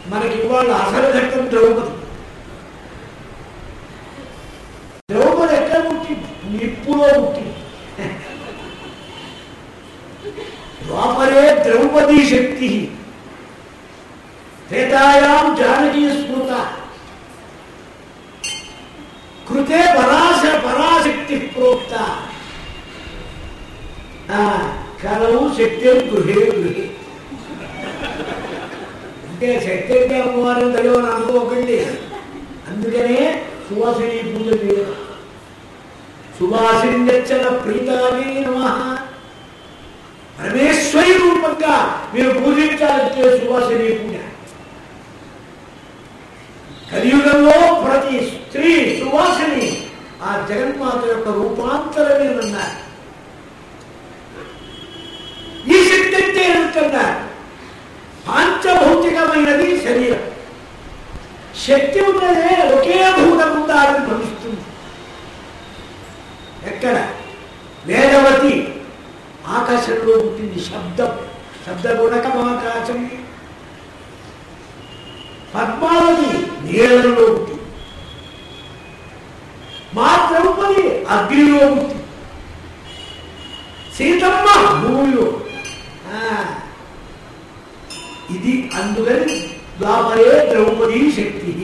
మనకి ఇవాళ అసలు ఘట్టం ద్రౌపది ద్రౌపది ఎక్కడ పుట్టింది నిప్పులో పుట్టింది ద్వాపరే ద్రౌపదీ శక్తి త్రేతాయాం జానకీ స్మృత కృతే పరాశ పరాశక్తి ప్రోక్త ఆ, కలవు శక్తి గృహే గృహే అంటే శక్తి అంటే అమ్మవారు దైవం అని అనుకోకండి అందుకనే సువాసిని పూజ చేయడం సువాసిన్యచ్చల ప్రీతాని నమ పరమేశ్వరి రూపంగా మీరు పూజించాలంటే సువాసిని పూజ కలియుగంలో ప్రతి స్త్రీ సువాసిని ఆ జగన్మాత యొక్క రూపాంతరమే అన్నారు ఈ శక్తి అంటే ఏమిటన్నారు పాంచభౌతికమైనది శరీరం శక్తి ఉన్నదే ఒకే భూతం ఉండాలని భవిస్తుంది ఎక్కడ వేదవతి ఆకాశంలో పుట్టింది శబ్దం శబ్ద గుణకం ఆకాశం పద్మావతి నీళ్ళలో పుట్టింది మా ద్రౌపది అగ్నిలో పుట్టింది సీతమ్మ భూమిలో ఆ, ఇది అందుకని ద్వాపరే ద్రౌపది శక్తి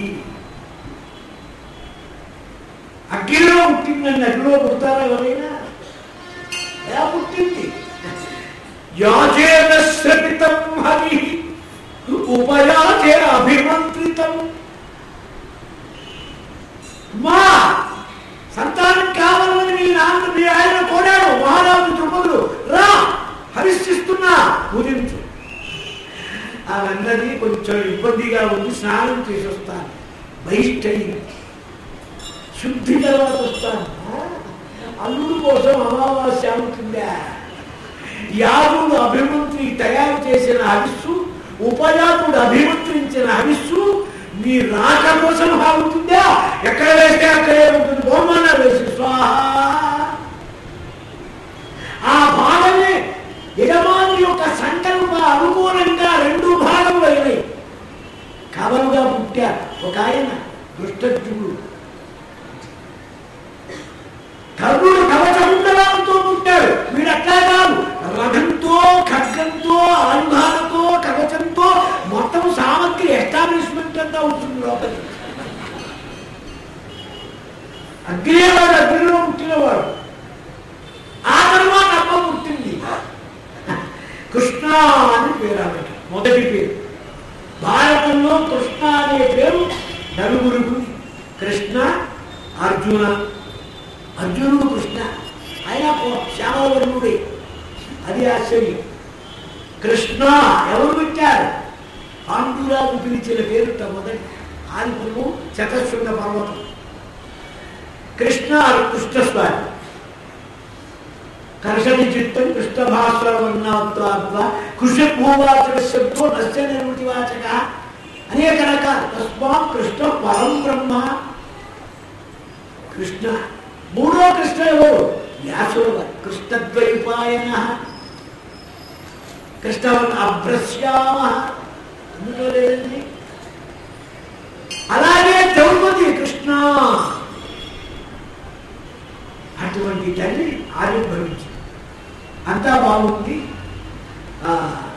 అగ్నిలో పుట్టిందండి అగ్నిలో పుడతారా ఎవరైనా ఎలా పుట్టింది యాచేన శ్రమితం హరి ఉపయాచే అభిమంత్రితం మా సంతానం కావాలని మీ నాన్న మీ ఆయన కోరాడు మహారాజు ద్రుపదుడు రా హరిశిస్తున్నా పూజించు అవన్నది కొంచెం ఇబ్బందిగా ఉంది స్నానం చేసి వస్తాను బహిష్టయింది శుద్ధి తర్వాత వస్తాను ఆ? అల్లుడు కోసం అమావాస్య అవుతుందా యాదుడు అభిమంత్రి తయారు చేసిన హవిస్సు ఉపయాతుడు అభిమంత్రించిన హవిస్సు నీ రాక కోసం ఆగుతుందా ఎక్కడ వేస్తే అక్కడే ఉంటుంది బొమ్మన వేసి స్వాహ ఆ భాగమే యజమాని యొక్క సంకల్ప అనుకూలంగా రెండు భాగములు అయినాయి కవలుగా పుట్టారు ఒక ఆయన దుష్టజుడు కర్ణుడు కవచకుండలంతో పుట్టాడు వీడు అట్లా కాదు రథంతో ఖడ్గంతో ఆయుధాలతో కవచంతో మొత్తం సామగ్రి ఎస్టాబ్లిష్మెంట్ అంతా ఉంటుంది లోపలి అగ్నివాడు అగ్నిలో పుట్టినవాడు ఆ తర్వాత అమ్మ పుట్టింది కృష్ణ అని పేరు ఆమె మొదటి పేరు భారతంలో కృష్ణ అనే పేరు నలుగురికి కృష్ణ అర్జున అర్జునుడు కృష్ణ ఆయన శ్యామవర్ణుడే అది ఆశ్చర్యం కృష్ణ ఎవరు పెట్టారు పాండురాజు పిలిచిన పేరుట మొదటి ఆదిపురము చతశృంగ పర్వతం కృష్ణ కృష్ణస్వామి కర్షణ చిత్తం కృష్ణ భాస్వరవర్ణాత్వాత్వ కృషి భూవాచక శబ్దో నశ్య నిర్వృతివాచక అనేక రకాలు తస్మా కృష్ణ పరం బ్రహ్మ కృష్ణ మూడో కృష్ణ ఎవరు వ్యాసుడు వారు. కృష్ణద్వైపాయన కృష్ణవన్ అభ్రశ్యామ అందులో లేదండి అలాగే ద్రౌపది కృష్ణ అటువంటి తల్లి ఆవిర్భవించింది అంతా బాగుంది ఆ,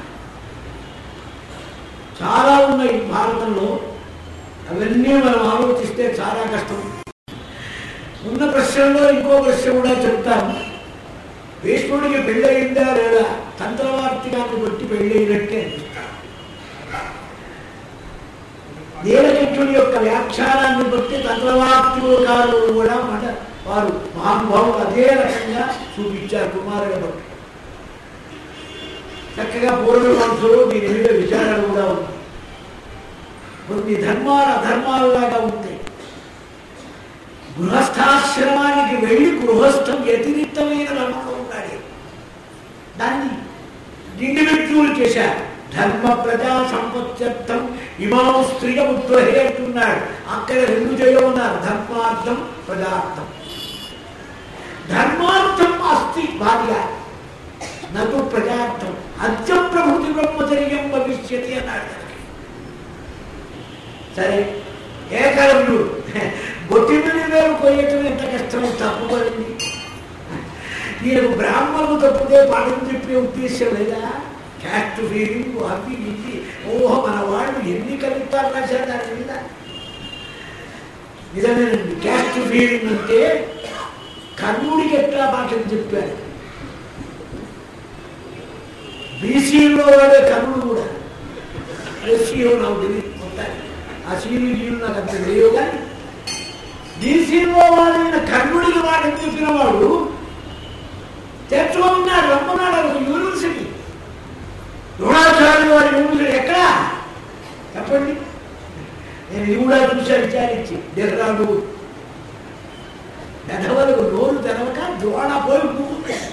చాలా ఉన్నాయి భారతంలో అవన్నీ మనం ఆలోచిస్తే చాలా కష్టం ఉన్న ప్రశ్నలో ఇంకో ప్రశ్న కూడా చెప్తాను భీష్ముడికి పెళ్ళయిందా లేదా తంత్రవార్తికాన్ని బట్టి పెళ్ళయినట్టే అనిపిస్తాను నీలకంఠుడి యొక్క వ్యాఖ్యానాన్ని బట్టి తంత్రవార్తికారులు కూడా మన వారు మహానుభావులు అదే రకంగా చూపించారు కుమారుల బట్టి చక్కగా పూర్వవంశులు దీని మీద విచారణ కూడా ఉంది కొన్ని ధర్మాలు అధర్మాలలాగా ఉంటాయి గృహస్థాశ్రమానికి వెళ్ళి గృహస్థం వ్యతిరిక్తమైన ధర్మంలో ఉండాలి దాన్ని ఇండివిజువల్ చేశారు ధర్మ ప్రజా సంపత్యర్థం ఇమాం స్త్రీయ ఉద్వహే అంటున్నాడు అక్కడ రెండు చేయమన్నారు ధర్మార్థం ప్రజార్థం ధర్మార్థం అస్తి భార్య నటు ప్రజార్థం అత్య ప్రభుతి బ్రహ్మచర్యం భవిష్యతి అన్నాడు దానికి. సరే ఏకలవ్యుడు బొట్టిమిడి వేలు కొయ్యటం ఎంత కష్టం తప్పుపడింది ఈయనకు బ్రాహ్మణులు తప్పితే పాఠం చెప్పే ఉద్దేశం లేదా క్యాస్ట్ ఫీలింగ్ అవి ఇది ఓహో మన వాళ్ళు ఎన్ని కవిత్వాలు రాశారు దాని మీద నిజమేనండి క్యాస్ట్ ఫీలింగ్ అంటే కర్ణుడికి ఎట్లా పాఠం చెప్పారు బీసీలో వాడే కర్ణుడు కూడా ఎస్సీలో నాకు తెలియదు మొత్తానికి. ఆ సీలు గీలు నాకు అంత తెలియదు కానీ బీసీలో వాడైన కర్ణుడికి వాడని చెప్పిన వాడు తెచ్చుకున్నాడు రమ్మన్నాడు ఒక యూనివర్సిటీ ద్రోణాచార్య వారి యూనివర్సిటీ ఎక్కడా చెప్పండి నేను ఇది కూడా చూసా విచారించి డెహ్రాడు పెదవులకు నోరు తెరవక ద్రోణ పోయి కూర్చుంటాడు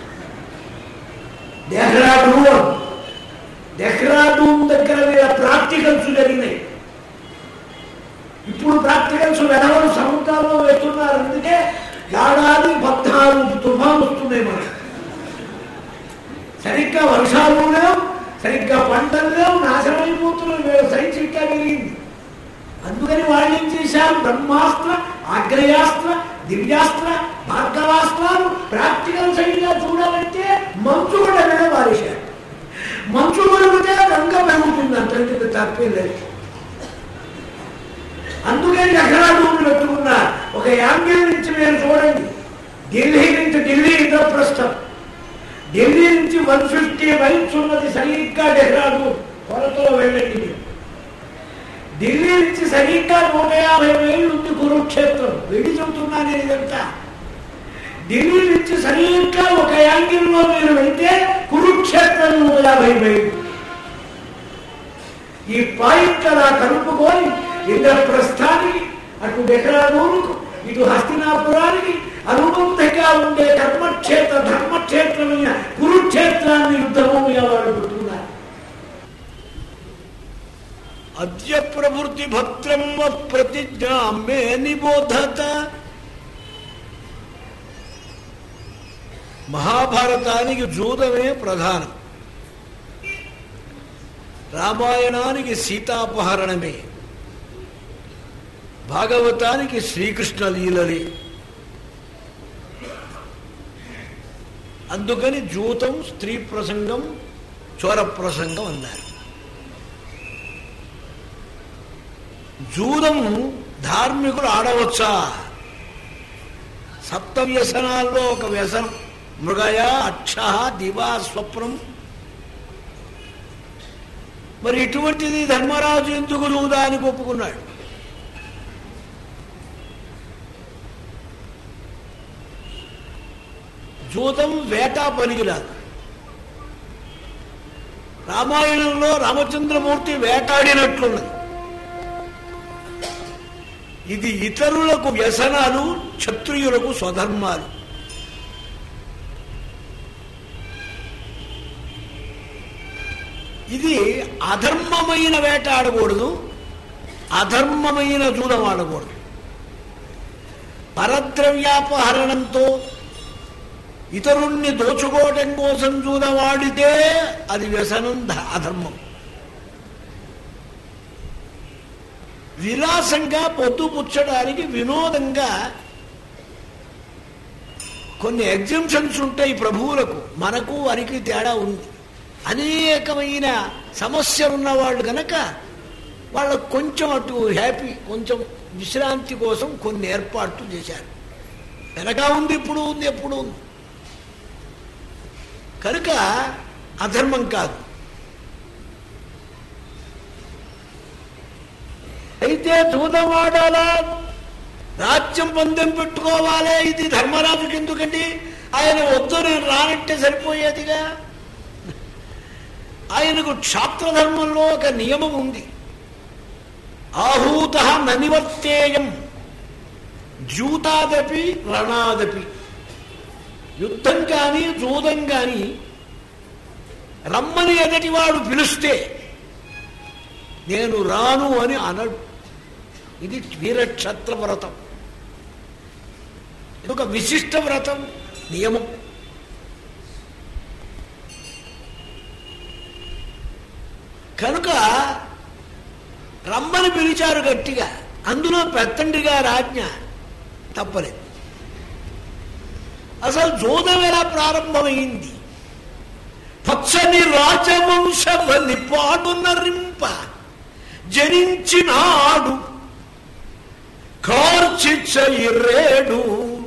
డెహ్రాడూన్ డెహ్రాడూన్ దగ్గర మీద ప్రాక్టికల్స్ జరిగినాయి ఇప్పుడు ప్రాక్టికల్స్ వెనవలు సముద్రాల్లో వెళ్తున్నారు అందుకే ఏడాది పద్నాలుగు తుఫాను వస్తున్నాయి మనకి సరిగ్గా వర్షాలు లేవు సరిగ్గా పంటలు లేవు నాశనమైపోతున్నాయి వీళ్ళ సైన్స్ ఇంకా పెరిగింది అందుకని వాళ్ళు ఏం చేశారు బ్రహ్మాస్త్ర ఆగ్నేయాస్త్ర దివ్యాస్త్ర భార్గవాస్త్రాలు ప్రాక్టికల్ సైడ్గా చూడాలంటే మంచు కూడా మీద వారేశారు మంచు పెరిగితే గంగ పెరుగుతుంది అంతకంటే తప్పేం లేదు అందుకని ఎకరాలు పెట్టుకున్నారు ఒక యాంగిల్ నుంచి మీరు చూడండి ఢిల్లీ నుంచి ఢిల్లీ ఇంద్రప్రస్థం ఢిల్లీ నుంచి వన్ ఫిఫ్టీ మైల్స్ ఉన్నది సరిగ్గా డెహ్రాడూన్ కొరతలో వెళ్ళండి మీరు. ఢిల్లీ నుంచి సరిగ్గా నూట యాభై మైళ్ళు ఉంది కురుక్షేత్రం వెళ్ళి చెబుతున్నా నేను ఇదంతా ఢిల్లీ నుంచి సరిగ్గా ఒక యాంగిల్లో మీరు వెళ్తే కురుక్షేత్రం నూట యాభై మైళ్ళు ఈ పాయింట్ అలా కలుపుకొని ఇంద్రప్రస్థానికి అటు డెహ్రాడూన్కు ఇటు హస్తినాపురానికి అనుబంధంగా ఉండే కర్మక్షేత్ర ధర్మక్షేత్రమైన కురుక్షేత్రాన్ని యుద్ధభూమిగా వాళ్ళు పెట్టుకున్నారు అద్య ప్రవృత్తి భద్రం ప్రతిజ్ఞా మే నిబోధత మహాభారతానికి జూదమే ప్రధానం రామాయణానికి సీతాపహరణమే భాగవతానికి శ్రీకృష్ణ లీలలే అందుకని జూతం స్త్రీ ప్రసంగం చోర ప్రసంగం అన్నారు జూదం ధార్మికులు ఆడవచ్చా సప్త వ్యసనాల్లో ఒక వ్యసనం మృగయ అక్ష దివా స్వప్నం మరి ఇటువంటిది ధర్మరాజు ఎందుకు జూదానికి ఒప్పుకున్నాడు జూతం వేటా పనికిరాదు రామాయణంలో రామచంద్రమూర్తి వేటాడినట్లున్నది ఇది ఇతరులకు వ్యసనాలు క్షత్రియులకు స్వధర్మాలు ఇది అధర్మమైన వేట ఆడకూడదు అధర్మమైన జూదం ఆడకూడదు పరద్రవ్యాపహరణంతో ఇతరుణ్ణి దోచుకోవటం కోసం జూదవాడితే అది వ్యసనం ధ- అధర్మం విలాసంగా పొద్దుపుచ్చడానికి వినోదంగా కొన్ని ఎగ్జిబిషన్స్ ఉంటాయి ప్రభువులకు మనకు వారికి తేడా ఉంది అనేకమైన సమస్యలు ఉన్నవాళ్ళు కనుక వాళ్ళకు కొంచెం అటు హ్యాపీ కొంచెం విశ్రాంతి కోసం కొన్ని ఏర్పాట్లు చేశారు వెనక ఉంది ఇప్పుడు ఉంది ఎప్పుడు ఉంది కనుక అధర్మం కాదు అయితే జూదం ఆడాలా రాజ్యం పందెం పెట్టుకోవాలి ఇది ధర్మరాజుకి ఎందుకండి ఆయన వద్దు నేను రానంటే సరిపోయేదిగా ఆయనకు క్షాత్రధర్మంలో ఒక నియమం ఉంది ఆహూత ననివర్తేయం జూతాదపి రణాదపి యుద్ధం కానీ జూదం కానీ రమ్మని ఎదటివాడు పిలిస్తే నేను రాను అని అనడు ఇది వీరక్షత్ర వ్రతం ఇది ఒక విశిష్ట వ్రతం నియమం కనుక రమ్మని పిలిచారు గట్టిగా అందులో పెత్తండ్రిగా రాజ్ఞ తప్పలేదు అసలు జూదం ఎలా ప్రారంభమైంది పచ్చని రాజవంశమని పాడునరింప జనించినాడు కార్చిచ్చయిరేడు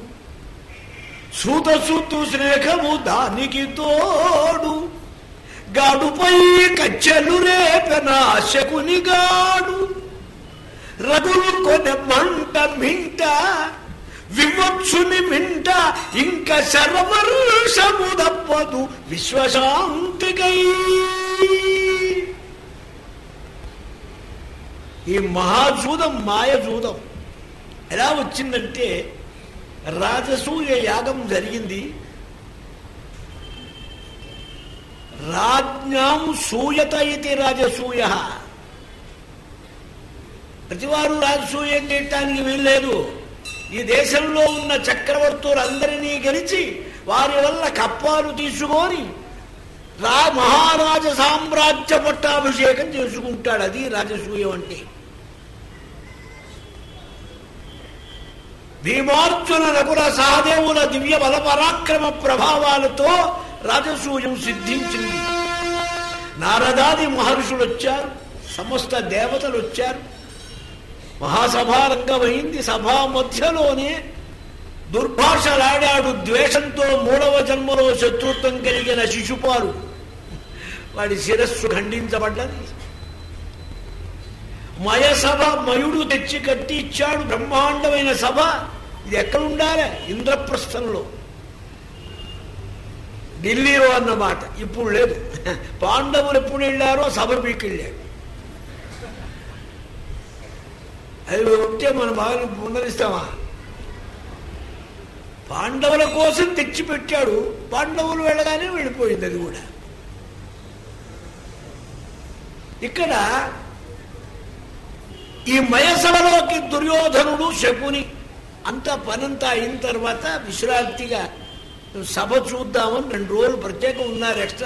సూత సుత్తు స్నేహము దానికి తోడు గాడుపై కచ్చెలు రేపెన శకునిగాడు రగులు కొనె మంట మింట వివక్షుని మింట ఇంక శరవర్షము తప్పదు విశ్వశాంతికై ఈ మహాజూదం మాయజూదం ఎలా వచ్చిందంటే రాజసూయ యాగం జరిగింది రాజ్ఞాం సూయత ఇది రాజసూయ ప్రతివారు రాజసూయం చేయటానికి వీల్లేదు ఈ దేశంలో ఉన్న చక్రవర్తులందరినీ గెలిచి వారి వల్ల కప్పాలు తీసుకొని రా మహారాజ సామ్రాజ్య పట్టాభిషేకం చేసుకుంటాడు అది రాజసూయం అంటే భీమార్జున నకుల సహదేవుల దివ్య బల పరాక్రమ ప్రభావాలతో రాజసూయం సిద్ధించింది నారదాది మహర్షులు వచ్చారు సమస్త దేవతలు వచ్చారు మహాసభారంగమైంది సభా మధ్యలోనే దుర్భాషలాడాడు ద్వేషంతో మూడవ జన్మలో శత్రుత్వం కలిగిన శిశుపాలు వాడి శిరస్సు ఖండించబడ్డది మయ సభ మయుడు తెచ్చి కట్టి ఇచ్చాడు బ్రహ్మాండమైన సభ ఇది ఎక్కడ ఉండాలి ఇంద్రప్రస్థంలో ఢిల్లీలో అన్నమాట ఇప్పుడు లేదు పాండవులు ఎప్పుడు వెళ్ళారో సభ పీకెళ్ళాడు అది ఉంటే మనం బాగా పునరిస్తామా పాండవుల కోసం తెచ్చిపెట్టాడు పాండవులు వెళ్ళగానే వెళ్ళిపోయింది అది కూడా ఇక్కడ ఈ మయసభలోకి దుర్యోధనుడు శకుని అంత పనంతా అయిన తర్వాత విశ్రాంతిగా సభ చూద్దామని రెండు రోజులు ప్రత్యేకం ఉన్నారు ఎక్స్ట్రా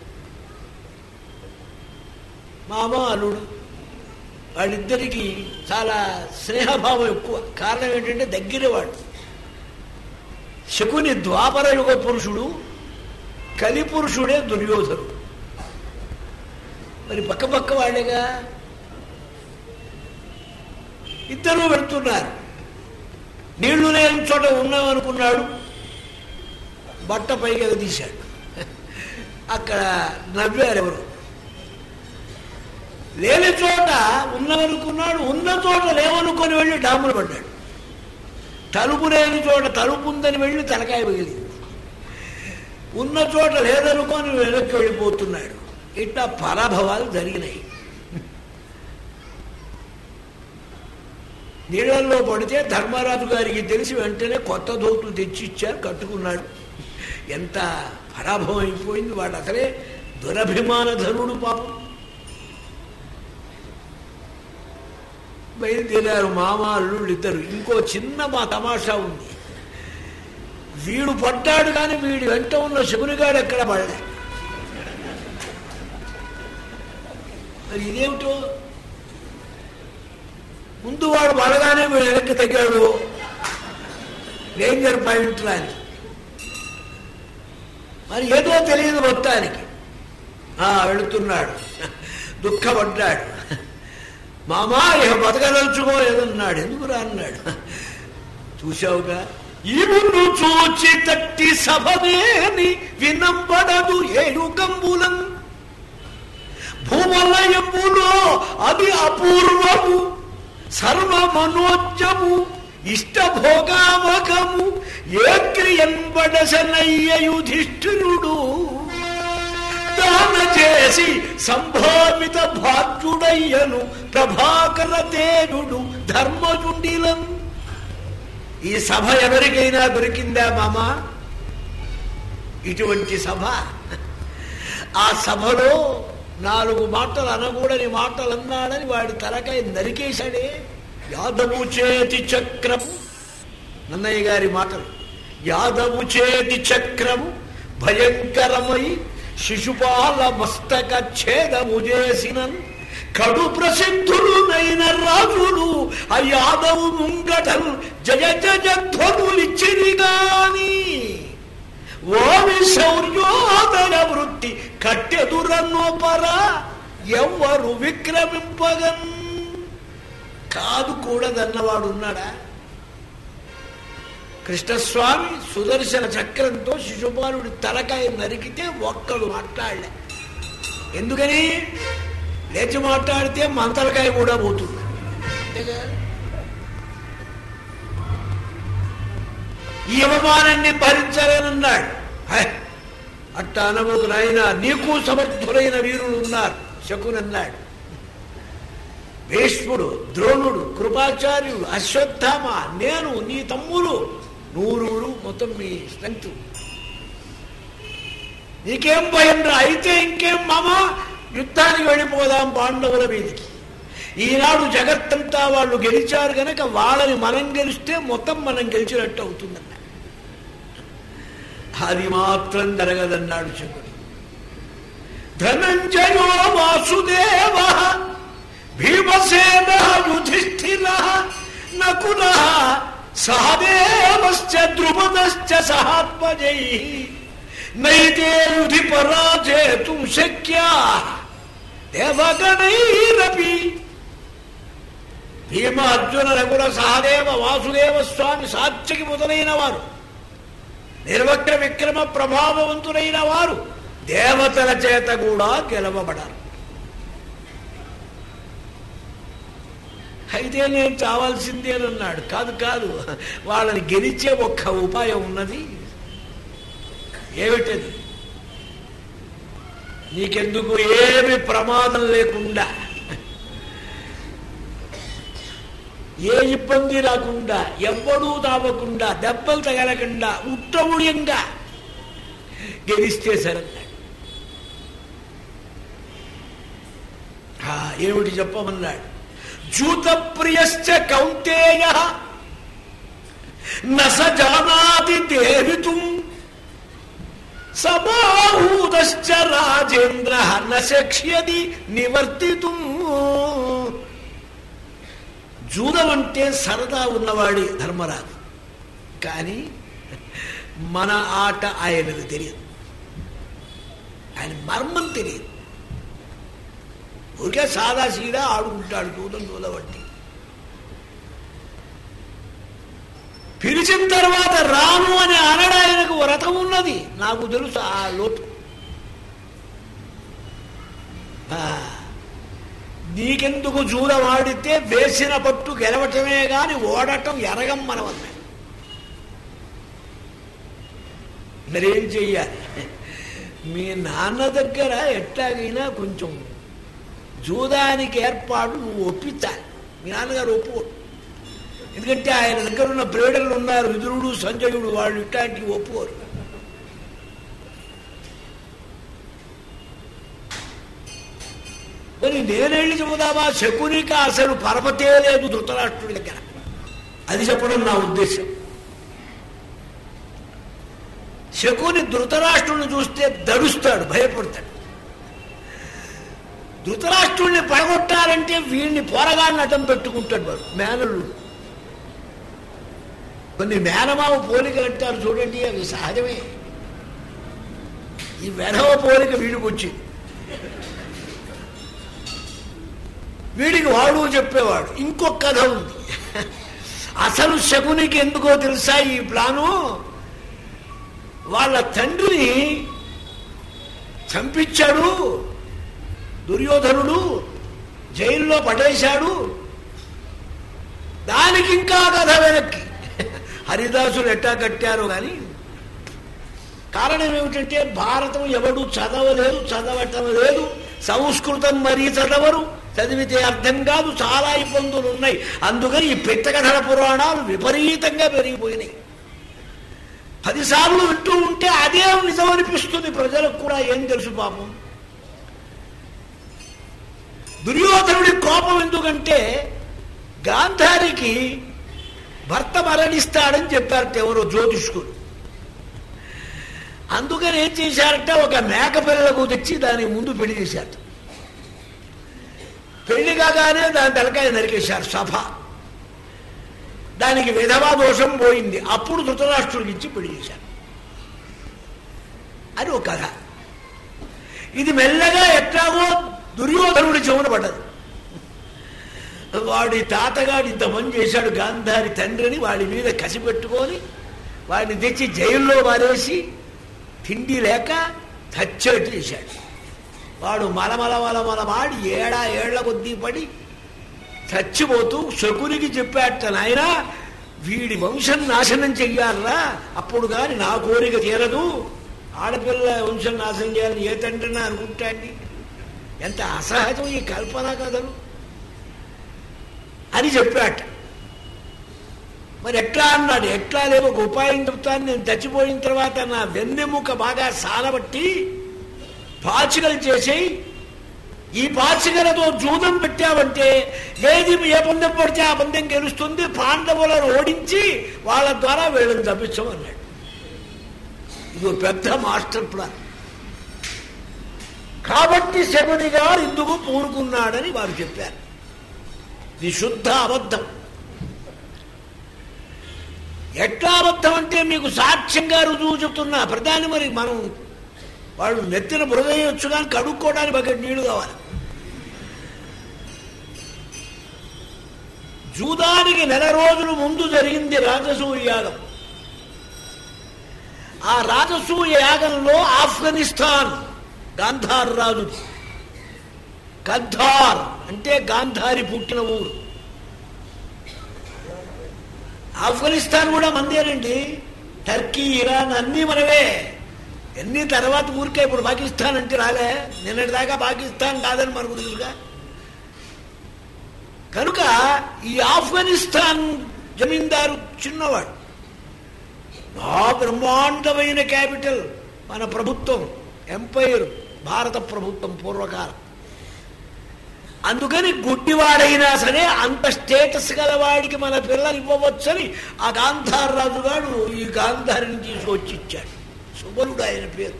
మామ అల్లుడు వాళ్ళిద్దరికి చాలా స్నేహభావం ఎక్కువ కారణం ఏంటంటే దగ్గరవాడు శకుని ద్వాపర యుగ పురుషుడు కలి పురుషుడే దుర్యోధనుడు మరి పక్క పక్క వాళ్ళేగా ఇద్దరు పెడుతున్నారు నీళ్లు లేని చోట ఉన్నామనుకున్నాడు బట్ట పైకి తీశాడు అక్కడ నవ్వారు ఎవరు లేని చోట ఉన్నామనుకున్నాడు ఉన్న చోట లేవనుకొని వెళ్ళి డాములు పడ్డాడు తలుపు లేని చోట తలుపు ఉందని వెళ్ళి తలకాయ పగిలింది ఉన్న చోట లేదనుకొని వెనక్కి వెళ్ళిపోతున్నాడు ఇట్లా పరాభవాలు జరిగినాయి నీళ్ళల్లో పడితే ధర్మరాజు గారికి తెలిసి వెంటనే కొత్త దోతులు తెచ్చి ఇచ్చారు కట్టుకున్నాడు ఎంత పరాభవం అయిపోయింది వాడు అసలే దురభిమాన ధనుడు పాపం బయలుదేరారు మామ అల్లుళ్ళు ఇద్దరు ఇంకో చిన్న మా తమాషా ఉంది వీడు పడ్డాడు కానీ వీడి వెంట ఉన్న శకునిగాడు ఎక్కడ పడలే మరి ఇదేమిటో ముందు వాడు పడగానే వీడు వెనక్కి తగ్గాడు డేంజర్ పాయింట్ అని మరి ఏదో తెలియదు మొత్తానికి ఆ, వెళుతున్నాడు దుఃఖపడ్డాడు మామా ఇక బతకదలుచుకో ఏదన్నాడు ఎందుకురా అన్నాడు చూశావుగా ఈమును చూచి తట్టి సభవేని వినంబడదు ఏయుగంబులం భూమలయములో అది అపూర్వము సర్వ మనోజ్యము ఇష్టభోగావకము ఏ క్రియన్బడసనయ్య యుధిష్ఠిరుడు దాన చేసి సంభావిత భాగ్యుడయ్యను ప్రభాకర తేజుడు ధర్మజుండిలం ఈ సభ ఎవరికైనా దొరికిందా మామ ఇటువంటి సభ ఆ సభలో నాలుగు మాటలు అనకూడని మాటలు అన్నాడని వాడి తలకాయ నరికేశాడే యాదవు చేతి చక్రము నన్నయ్య గారి మాటలు యాదవు చేతి చక్రము భయంకరమై శిశుపాల మస్తక ఛేదము చేసిన కడు ప్రసిద్ధులు నైన రాజులు ఆ యాదవు ముంగటం జయ జయ ధ్వనులిచ్చిరి గాని ఓమి శౌర్యోదయ వృత్తి కట్టెదురన్నోపర ఎవ్వరు విక్రమింపగన్ కాదు కూడదన్నవాడు ఉన్నాడా కృష్ణస్వామి సుదర్శన చక్రంతో శిశుపాలుడి తలకాయ నరికితే ఒక్కడు మాట్లాడలే ఎందుకని లేచి మాట్లాడితే మంతలకాయ కూడా పోతుంది అంతేగా? ఈ అవమానాన్ని భరించలేనన్నాడు హై, అట్ట అనబోకు నాయన నీకు సమర్థులైన వీరులు ఉన్నారు శకునన్నాడు భీష్ముడు ద్రోణుడు కృపాచార్యుడు అశ్వత్థామ నేను నీ తమ్ముడు నూరుడు మొత్తం మీ స్ట్రెంత్ నీకేం భయం రా అయితే ఇంకేం మామ యుద్ధానికి వెళ్ళిపోదాం పాండవుల మీదకి ఈనాడు జగత్తంతా వాళ్ళు గెలిచారు గనక వాళ్ళని మనం గెలిస్తే మొత్తం మనం గెలిచినట్టు అవుతుందన్న అది మాత్రం జరగదన్నాడు శకుడు ధనంజయో వాసుదేవ భీమసేన యుధిష్ఠిర నకుల సహదేవశ్చ ద్రుపదశ్చ సహాత్మజై నైతే యుధి పరాజేతుం శక్యా దేవగణైరపి భీమ అర్జున రఘుల సహదేవ వాసుదేవ స్వామి సాత్యకి మొదలైన వారు నిర్వక్ర విక్రమ ప్రభావవంతులైన వారు దేవతల చేత కూడా గెలవబడారు అయితే నేను చావాల్సిందే అని అన్నాడు కాదు కాదు వాళ్ళని గెలిచే ఒక్క ఉపాయం ఉన్నది ఏమిటది నీకెందుకు ఏమి ప్రమాదం లేకుండా ఏ ఇబ్బంది రాకుండా ఎవ్వడూ తావకుండా దెబ్బలు తగలకుండా ఉత్తముడియంగా గెలిస్తే సరన్నాడు ఆ, ఏమిటి చెప్పమన్నాడు జూత ప్రియశ్చ కౌంతేయ నస జానాతి దేవితుం సమాహూతశ్చ రాజేంద్ర నశక్ష్యది నివర్తితుం జూదం అంటే సరదా ఉన్నవాడి ధర్మరాజు కానీ మన ఆట ఆయనకు తెలియదు ఆయన మర్మం తెలియదు ఊరికే సాదా సీదా ఆడుకుంటాడు జూదం జూదబట్టి పిలిచిన తర్వాత రాను అని అనడాయనకు వ్రతం ఉన్నది నాకు తెలుసు ఆ లోటు ఆ, నీకెందుకు జూదం ఆడితే వేసిన పట్టు గెలవటమే గాని ఓడటం ఎరగం మన వల్ల మరేం చెయ్యాలి మీ నాన్న దగ్గర ఎట్లాగైనా కొంచెం జూదానికి ఏర్పాటు నువ్వు ఒప్పించాలి మీ నాన్నగారు ఒప్పుకోడు ఎందుకంటే ఆయన దగ్గర ఉన్న ప్రేడలు ఉన్నారు విదురుడు సంజయుడు వాళ్ళు ఇట్లాంటివి ఒప్పుకోరు మరి నేనెళ్ళి చెబుదామా శకునికి అసలు పరపతే లేదు ధృతరాష్ట్రుడి దగ్గర అది చెప్పడం నా ఉద్దేశం శకుని ధృతరాష్ట్రుడిని చూస్తే దడుస్తాడు భయపడతాడు ధృతరాష్ట్రుడిని పడగొట్టాలంటే వీడిని పోరగాన్ని అడ్డం పెట్టుకుంటాడు వాడు మేనల్లుడు కొన్ని మేనమామ పోలికలు అంటారు చూడండి అవి సహజమే ఈ వెధవ పోలిక వీడికి వచ్చింది వీడికి వాడు చెప్పేవాడు ఇంకొక కథ ఉంది అసలు శకునికి ఎందుకో తెలుసా ఈ ప్లాను వాళ్ళ తండ్రిని చంపించాడు దుర్యోధనుడు జైల్లో పడేశాడు దానికి ఇంకా కథ వెనక్కి హరిదాసులు ఎట్టా కట్టారో కానీ కారణం ఏమిటంటే భారతం ఎవడు చదవలేదు చదవటం లేదు సంస్కృతం మరీ చదవరు చదివితే అర్థం కాదు చాలా ఇబ్బందులు ఉన్నాయి అందుకని ఈ పిట్టకథల పురాణాలు విపరీతంగా పెరిగిపోయినాయి పదిసార్లు వింటూ ఉంటే అదే నిజం అనిపిస్తుంది ప్రజలకు కూడా ఏం తెలుసు పాపం దుర్యోధనుడి కోపం ఎందుకంటే గాంధారికి భర్త మరణిస్తాడని చెప్పారట ఎవరో జ్యోతిష్కుడు అందుకని ఏం చేశారంటే ఒక మేక పిల్లలకు తెచ్చి దాని ముందు పెళ్లి చేశారట పెళ్లి కాగానే దాని తలకాయ నరికేశారు సభ దానికి విధవా దోషం పోయింది అప్పుడు ధృతరాష్ట్రుడికి ఇచ్చి పెళ్లి చేశారు అది ఒక కథ ఇది మెల్లగా ఎట్లాగో దుర్యోధనుడి చెవున పడ్డది వాడి తాతగాడు ఇంత పని చేశాడు గాంధారి తండ్రిని వాడి మీద కసి పెట్టుకొని వాడిని తెచ్చి జైల్లో వారేసి తిండి లేక చచ్చేట్టు చేశాడు వాడు మలమల మలమల వాడి ఏడా ఏళ్ల కొద్దీ పడి చచ్చిపోతూ శకునికి చెప్పాట నాయనా వీడి వంశం నాశనం చెయ్యాలరా అప్పుడు కానీ నా కోరిక తీరదు ఆడపిల్ల వంశం నాశనం చేయాలని ఏ తండ్రినా అనుకుంటాండి ఎంత అసహజం ఈ కల్పన కథలు అని చెప్పాట మరి ఎట్లా అన్నాడు ఎట్లా లేవు ఒక ఉపాయం చెప్తాను నేను చచ్చిపోయిన తర్వాత నా వెన్నెముక బాగా సాలబట్టి పాచికలు చేసేయి ఈ పాచికలతో జూదం పెట్టావంటే ఏది ఏ పందెం పడితే ఆ పందెం గెలుస్తుంది పాండవులను ఓడించి వాళ్ళ ద్వారా వీళ్ళని తప్పించమన్నాడు ఇది ఒక పెద్ద మాస్టర్ ప్లాన్ కాబట్టి శకుని గారు ఇందుకు పూనుకున్నాడని వారు చెప్పారు ఇది శుద్ధ అబద్ధం ఎట్లా అబద్ధం అంటే మీకు సాక్ష్యంగా రుజువు చెప్తున్నా ప్రధాని మరి మనం వాళ్ళు నెత్తిన బురదయ్యొచ్చు కానీ కడుక్కోవడానికి బకెట్ నీళ్లు కావాలి జూదానికి నెల రోజుల ముందు జరిగింది రాజసూయ యాగం ఆ రాజసూయ యాగంలో ఆఫ్ఘనిస్తాన్ గాంధార్ రాజు గద్దార్ అంటే గాంధారి పుట్టిన ఊరు ఆఫ్ఘనిస్తాన్ కూడా మందేనండి టర్కీ ఇరాన్ అన్నీ మనవే ఎన్ని తర్వాత ఊరికే ఇప్పుడు పాకిస్తాన్ అంటే రాలే నిన్నటిదాకా పాకిస్తాన్ కాదని మనకు తెలుసుగా కనుక ఈ ఆఫ్ఘనిస్తాన్ జమీందారు చిన్నవాడు నా బ్రహ్మాండమైన క్యాపిటల్ మన ప్రభుత్వం ఎంపైర్ భారత ప్రభుత్వం పూర్వకాలం అందుకని గుడ్డివాడైనా సరే అంత స్టేటస్ గలవాడికి మన పిల్లలు ఇవ్వవచ్చని ఆ గాంధార్ రాజు గారు ఈ గాంధారిని తీసుకొచ్చి ఇచ్చాడు సుబలుడు ఆయన పేరు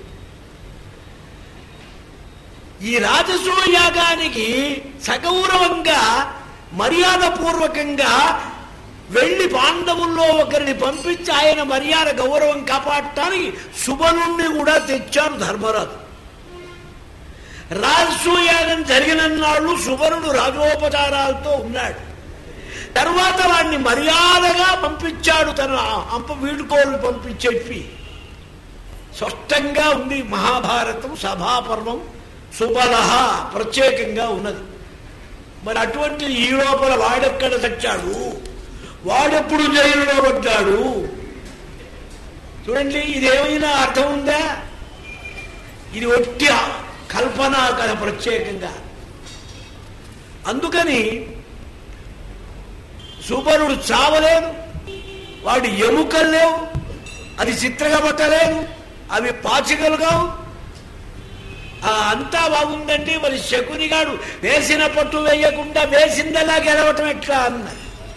ఈ రాజసూయాగానికి సగౌరవంగా మర్యాద పూర్వకంగా వెళ్ళి పాండవుల్లో ఒకరిని పంపించి ఆయన మర్యాద గౌరవం కాపాడటానికి సుబలుణ్ణి కూడా తెచ్చారు ధర్మరాజు రాజసూయాగం జరిగిన నాళ్ళు సుబరుడు రాజోపచారాలతో ఉన్నాడు తర్వాత వాడిని మర్యాదగా పంపించాడు తన అంప వీడుకోలు పంపించెప్పి స్పష్టంగా ఉంది మహాభారతం సభాపర్వం సుబలహ ప్రత్యేకంగా ఉన్నది మరి అటువంటి ఈ లోపల వాడెక్కడ చచ్చాడు వాడెప్పుడు జైలులో పడ్డాడు చూడండి ఇదేమైనా అర్థం ఉందా ఇది ఒట్టి కల్పన కథ ప్రత్యేకంగా అందుకని సుబరుడు చావలేదు వాడి ఎముకలు లేవు అది చిత్రగా పట్టలేదు అవి పాచికలు కావు ఆ అంతా బాగుందండి మరి శకునిగాడు వేసిన పట్టు వేయకుండా వేసిందలా గెలవటం ఎట్లా అన్నది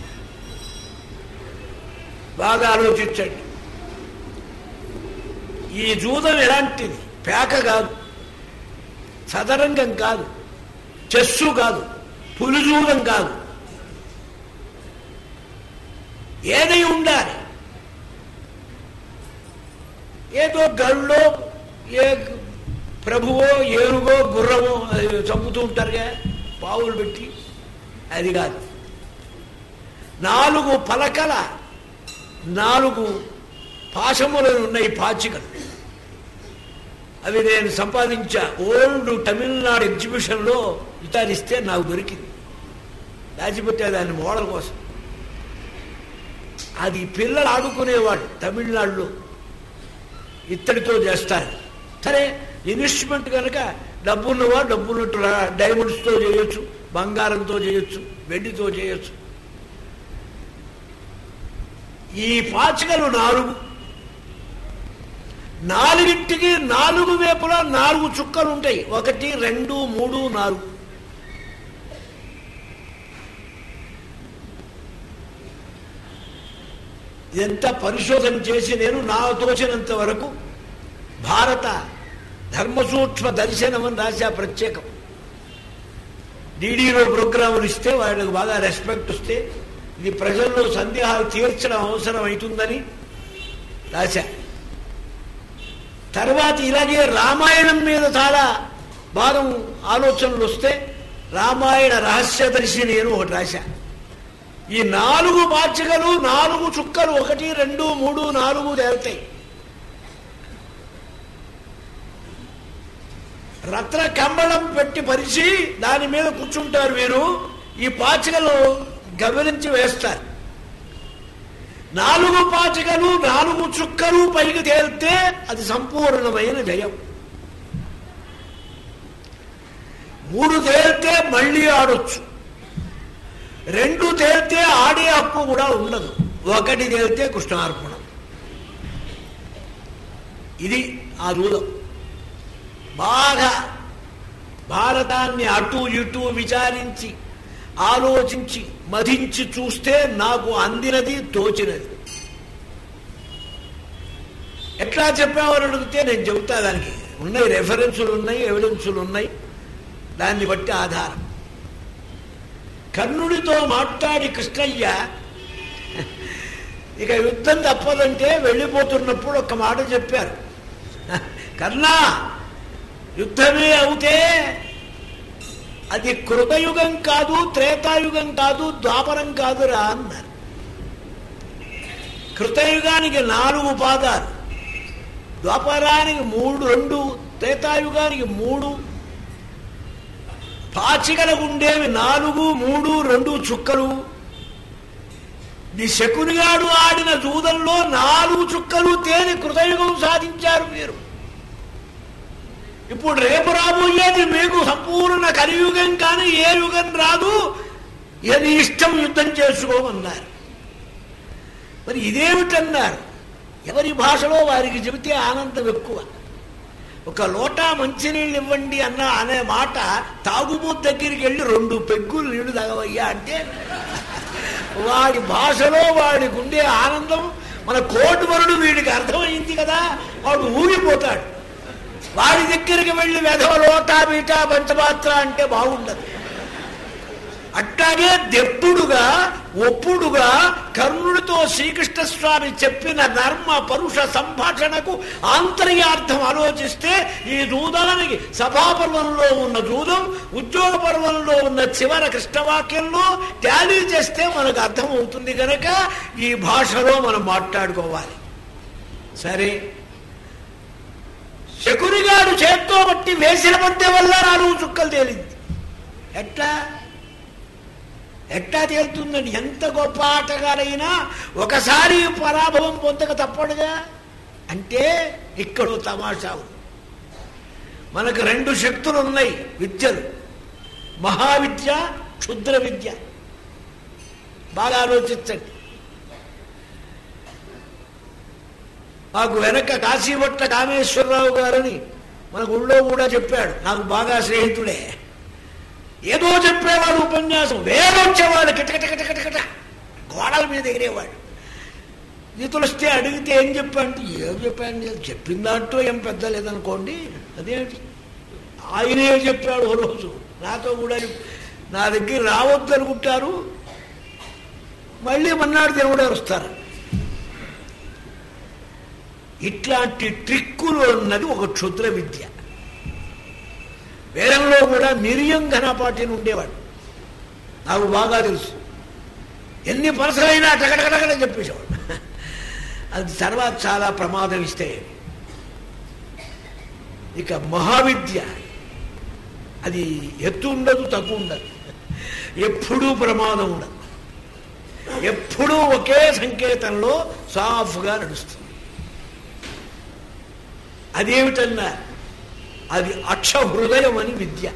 బాగా ఆలోచించండి ఈ జూదం ఎలాంటిది పేక కాదు చదరంగం కాదు చెస్సు కాదు పులిజూదం కాదు ఏదై ఉండాలి ఏదో గళ్ళో ఏ ప్రభువో ఏనుగో గుర్రమో అది చంపుతూ ఉంటారుగా పావులు పెట్టి అది కాదు నాలుగు పలకల నాలుగు పాశములు ఉన్నాయి పాచికలు అవి నేను సంపాదించా ఓల్డ్ తమిళనాడు ఎగ్జిబిషన్లో విచారిస్తే నాకు దొరికింది దాచిపెట్టే దాన్ని మోడల్ కోసం అది పిల్లలు ఆడుకునేవాడు తమిళనాడులో ఇత్తడితో చేస్తారు సరే ఇన్వెస్ట్మెంట్ కనుక డబ్బున్నవా డబ్బున్నట్టు డైమండ్స్తో చేయొచ్చు బంగారంతో చేయొచ్చు వెండితో చేయొచ్చు ఈ పాచికలు నాలుగు నాలుగింటికి నాలుగు వైపులా నాలుగు చుక్కలు ఉంటాయి ఒకటి రెండు మూడు నాలుగు ఎంత పరిశోధన చేసి నేను నా తోచినంత వరకు భారత ధర్మసూక్ష్మ దర్శనం అని రాశా ప్రత్యేకం డీడీలో ప్రోగ్రాములు ఇస్తే వాళ్ళకి బాగా రెస్పెక్ట్ వస్తే ఇది ప్రజల్లో సందేహాలు తీర్చడం అవసరం అవుతుందని రాశా తర్వాత ఇలాగే రామాయణం మీద చాలా భాగం ఆలోచనలు వస్తే రామాయణ రహస్యదర్శి నేను ఒకటి రాశా ఈ నాలుగు పాచికలు నాలుగు చుక్కలు ఒకటి రెండు మూడు నాలుగు తేలుతాయి రత్న కంబళం పెట్టి పరిచి దాని మీద కూర్చుంటారు వీరు ఈ పాచికలు గమనించి వేస్తారు నాలుగు పాచికలు నాలుగు చుక్కలు పైకి తేలితే అది సంపూర్ణమైన జయం మూడు తేలితే మళ్ళీ ఆడొచ్చు రెండు తేలితే ఆడే హక్కు కూడా ఉండదు ఒకటి తేలితే కృష్ణార్పణం ఇది ఆ దూరం బాగా భారతాన్ని అటు ఇటు విచారించి ఆలోచించి మధించి చూస్తే నాకు అందినది తోచినది ఎట్లా చెప్పావని అడిగితే నేను చెబుతా దానికి ఉన్నాయి రెఫరెన్సులు ఉన్నాయి ఎవిడెన్సులు ఉన్నాయి దాన్ని బట్టి ఆధారం కర్ణుడితో మాట్లాడి కృష్ణయ్య ఇక యుద్ధం తప్పదంటే వెళ్ళిపోతున్నప్పుడు ఒక మాట చెప్పారు కర్ణా యుద్ధమే అవుతే అది కృతయుగం కాదు త్రేతాయుగం కాదు ద్వాపరం కాదురా అన్నారు కృతయుగానికి నాలుగు పాదాలు ద్వాపరానికి మూడు రెండు త్రేతాయుగానికి మూడు పాచికలకు ఉండేవి నాలుగు మూడు రెండు చుక్కలు నీ శకునిగాడు ఆడిన జూదంలో నాలుగు చుక్కలు తేని కృతయుగం సాధించారు మీరు ఇప్పుడు రేపు రాబోయేది మీకు సంపూర్ణ కలియుగం కానీ ఏ యుగం రాదు ఏది ఇష్టం యుద్ధం చేసుకోమన్నారు మరి ఇదేమిటన్నారు ఎవరి భాషలో వారికి చెబితే ఆనందం ఎక్కువ ఒక లోటా మంచినీళ్ళు ఇవ్వండి అన్న అనే మాట తాగుబోతు దగ్గరికి వెళ్ళి రెండు పెగ్గులు నీళ్లు తాగవయ్యా అంటే వాడి భాషలో వాడికి ఉండే ఆనందం మన కోటి వరుడు వీడికి అర్థమైంది కదా వాడు ఊగిపోతాడు వాడి దగ్గరికి వెళ్ళి వెధవ లోటా బీటా పంచపాత్ర అంటే బాగుండదు అట్లాగే దెప్పుడుగా ఒప్పుడుగా కర్ణుడితో శ్రీకృష్ణ స్వామి చెప్పిన ధర్మ పరుష సంభాషణకు ఆంతర్యార్థం ఆలోచిస్తే ఈ దూదానికి సభాపర్వంలో ఉన్న దూదం ఉద్యోగ పర్వంలో ఉన్న చివర కృష్ణవాక్యంలో టాలీ చేస్తే మనకు అర్థం అవుతుంది కనుక ఈ భాషలో మనం మాట్లాడుకోవాలి సరే శకునిగాడు చేత్తో బట్టి వేసిన మధ్య వల్ల నాలుగు చుక్కలు తేలింది ఎట్లా ఎట్లా తేలుతుందండి ఎంత గొప్ప ఆటగాడైనా ఒకసారి పరాభవం పొందక తప్పడుగా అంటే ఇక్కడ తమాషా ఉంది మనకు రెండు శక్తులు ఉన్నాయి విద్యలు మహావిద్య క్షుద్ర విద్య బాగా ఆలోచించండి మాకు వెనక కాశీభట్ట కామేశ్వరరావు గారని మన ఊళ్ళో కూడా చెప్పాడు నాకు బాగా స్నేహితుడే ఏదో చెప్పేవాడు ఉపన్యాసం వేరొచ్చేవాడు కిటకిటకిటకిటకిట గోడల మీద ఎగిరేవాడు నీతులు వస్తే అడిగితే ఏం చెప్పాను ఏం చెప్పాను నేను చెప్పిన దాంట్లో ఏం పెద్ద లేదనుకోండి అదేంటి ఆయనే చెప్పాడు ఓ రోజు నాతో కూడా నా దగ్గర రావద్దు అనుకుంటారు మళ్ళీ మన్నాడు దేవుడే వస్తారు ఇట్లాంటి ట్రిక్కులు అన్నది ఒక క్షుద్ర విద్య వేరంలో కూడా మిరియం ఘనపాటిని ఉండేవాడు నాకు బాగా తెలుసు ఎన్ని పరసలైనా టగటగటగడ చెప్పేసేవాడు అది తర్వాత చాలా ప్రమాదం ఇస్తే ఇక మహావిద్య అది ఎత్తు ఉండదు తక్కువ ఉండదు ఎప్పుడూ ప్రమాదం ఉండదు ఎప్పుడూ ఒకే సంకేతంలో సాఫ్గా నడుస్తుంది అదేమిటన్నా అది అక్ష హృదయం అని విద్య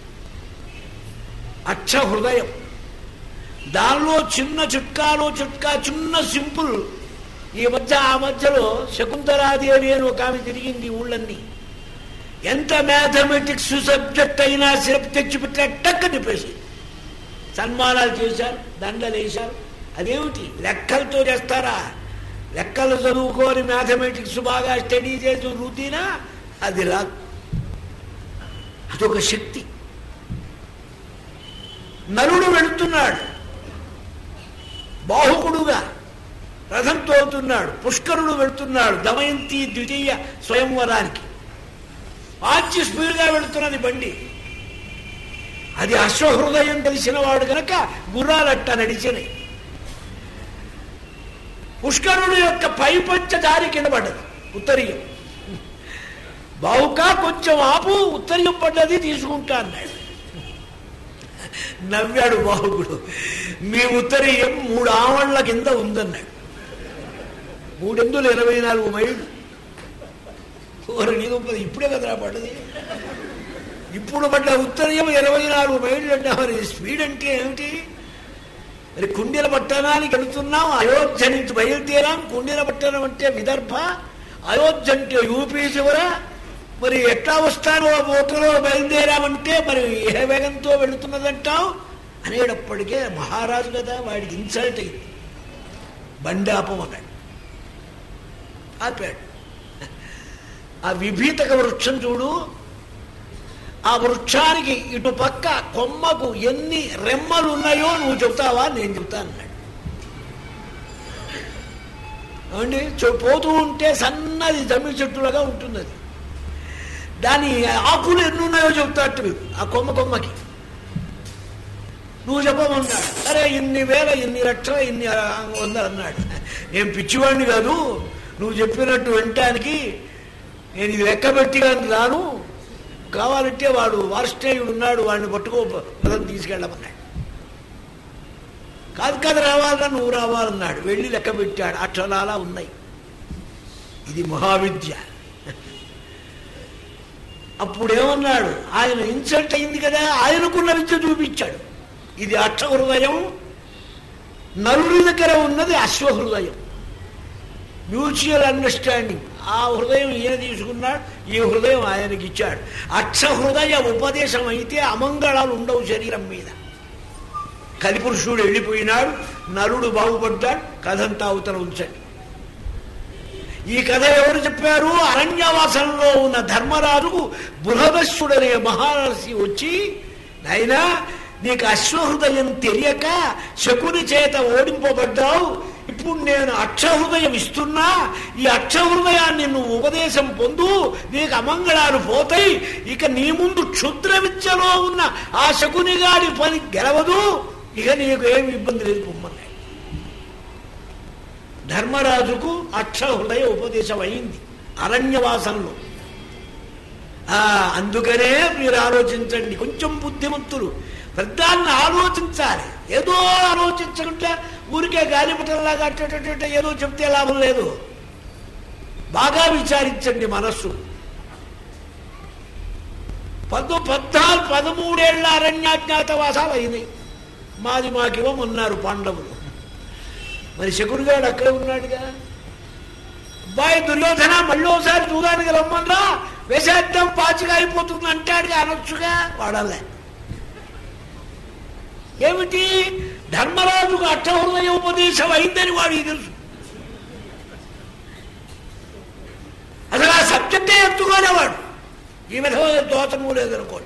అక్ష హృదయం దానిలో చిన్న చుట్కాలో చుట్కా చిన్న సింపుల్ ఈ మధ్య ఆ మధ్యలో శకుంతలాదేవి అని ఒక ఆమె తిరిగింది ఈ ఊళ్ళన్నీ ఎంత మ్యాథమెటిక్స్ సబ్జెక్ట్ అయినా సిరప్ తెచ్చిపెట్టే టక్క తిప్పేసి సన్మానాలు చేశారు దండలు వేశారు అదేమిటి లెక్కలతో చేస్తారా లెక్కలు చదువుకొని మ్యాథమెటిక్స్ బాగా స్టడీ చేసి రూతీనా అది రాదు అదొక శక్తి నలుడు వెళుతున్నాడు బాహుకుడుగా రథం తోలుతున్నాడు పుష్కరుడు వెళుతున్నాడు దమయంతి ద్వితీయ స్వయంవరానికి ఆచి స్పీడ్గా వెళుతున్నది బండి అది అశ్వహృదయం తెలిసిన వాడు గనక గుర్రాలట్ట నడిచినాయి పుష్కరుడు యొక్క పైపంచ దారి కింద పడ్డది ఉత్తరీయం బావుకా కొంచెం ఆపు ఉత్తరీయం పడ్డది తీసుకుంటా అన్నాడు నవ్వాడు బాహుకుడు మీ ఉత్తరీయం మూడు ఆవళ్ల కింద ఉందన్నాడు మూడెందులు ఇరవై నాలుగు మైళ్ళు ఓరి నీ గొప్పది ఇప్పుడే కదరా పడ్డది ఇప్పుడు పడ్డ ఉత్తరీయం ఇరవై నాలుగు మైళ్ళు అంటే మరి స్పీడ్ అంటే ఏమిటి మరి కుండీల పట్టణానికి వెళుతున్నాం అయోధ్య నుంచి బయలుదేరాం కుండీల పట్టణం అంటే విదర్భ అయోధ్య అంటే యూపీ చివర మరి ఎట్లా వస్తానో ఓటలో బయలుదేరామంటే మరి ఏ వేగంతో వెళుతున్నదంటావు అనేటప్పటికే మహారాజు కదా వాడికి ఇన్సల్ట్ అయింది బండి ఆపమన్నాడు ఆపాడు ఆ విభీతక వృక్షం చూడు ఆ వృక్షానికి ఇటు పక్క కొమ్మకు ఎన్ని రెమ్మలు ఉన్నాయో నువ్వు చెబుతావా నేను చెబుతా అన్నాడు ఏమండి చూ- పోతూ ఉంటే సన్నది జమ్మి చెట్టులాగా ఉంటుంది అది దాని ఆకులు ఎన్ని ఉన్నాయో చెబుతాట మీరు ఆ కొమ్మ కొమ్మకి నువ్వు చెప్పమన్నాడు అరే ఇన్ని వేల ఇన్ని లక్షల ఇన్ని ఆ, వందలు అన్నాడు నేను పిచ్చివాడిని కాదు నువ్వు చెప్పినట్టు వినటానికి నేను ఇది లెక్క పెట్టి కానీ రాను కావాలంటే వాడు వార్ష్ణేయుడు ఉన్నాడు వాడిని పట్టుకో పదం తీసుకెళ్ళమన్నాడు కాదు కాదు రావాలన్నా నువ్వు రావాలన్నాడు వెళ్ళి లెక్క పెట్టాడు అక్షరాలా ఉన్నాయి ఇది మహావిద్య అప్పుడేమన్నాడు ఆయన ఇన్సల్ట్ అయింది కదా ఆయనకున్న విద్య చూపించాడు ఇది అక్ష హృదయం నలుడి దగ్గర ఉన్నది అశ్వహృదయం మ్యూచువల్ అండర్స్టాండింగ్ ఆ హృదయం ఈయన తీసుకున్నాడు ఈ హృదయం ఆయనకి ఇచ్చాడు అక్ష హృదయ ఉపదేశం అయితే అమంగళాలు ఉండవు శరీరం మీద కలిపురుషుడు వెళ్ళిపోయినాడు నలుడు బాగుపడ్డాడు కథంతా అవతల ఉంచండి ఈ కథ ఎవరు చెప్పారు అరణ్యవాసంలో ఉన్న ధర్మరాజుకు బృహదస్సుడనే మహారసి వచ్చి నాయనా నీకు అశ్వహృదయం తెలియక శకుని చేత ఓడింపబడ్డావు ఇప్పుడు నేను అక్షహృదయం ఇస్తున్నా ఈ అక్షహృదయాన్ని నువ్వు ఉపదేశం పొందు నీకు అమంగళాలు పోతాయి ఇక నీ ముందు క్షుద్ర విద్యలో ఉన్న ఆ శకునిగాడి పని గెలవదు ఇక నీకు ఏమి ఇబ్బంది లేదు పొమ్మన్నాడు ధర్మరాజుకు అక్షహృదయ ఉపదేశం అయింది అరణ్యవాసంలో ఆ, అందుకనే మీరు ఆలోచించండి కొంచెం బుద్ధిమంతులు పెద్దాన్ని ఆలోచించాలి ఏదో ఆలోచించకుండా ఊరికే గాలిపటంలాగా అట్టేటట్టు ఏదో చెప్తే లాభం లేదు బాగా విచారించండి మనస్సు పద్దు పద్నాలుగు పదమూడేళ్ల అరణ్యాజ్ఞాతవాసాలు అయినాయి మాది మాకివ్వమన్నారు పాండవులు మరి శకురుగాడు అక్కడే ఉన్నాడుగా అబ్బాయి దుర్యోధన మళ్ళీ ఒకసారి చూడడానికి రమ్మన్రా వేసేద్దాం పాచిగా అయిపోతుంది అంటాడుగా అనొచ్చుగా వాడాలే ఏమిటి ధర్మరాజుకు అష్టహృదయ ఉపదేశం అయిందని వాడికి తెలుసు అసలు ఆ సబ్జెక్టే ఎత్తుకోనేవాడు ఈ విధమైన దోషము లేదనుకోండి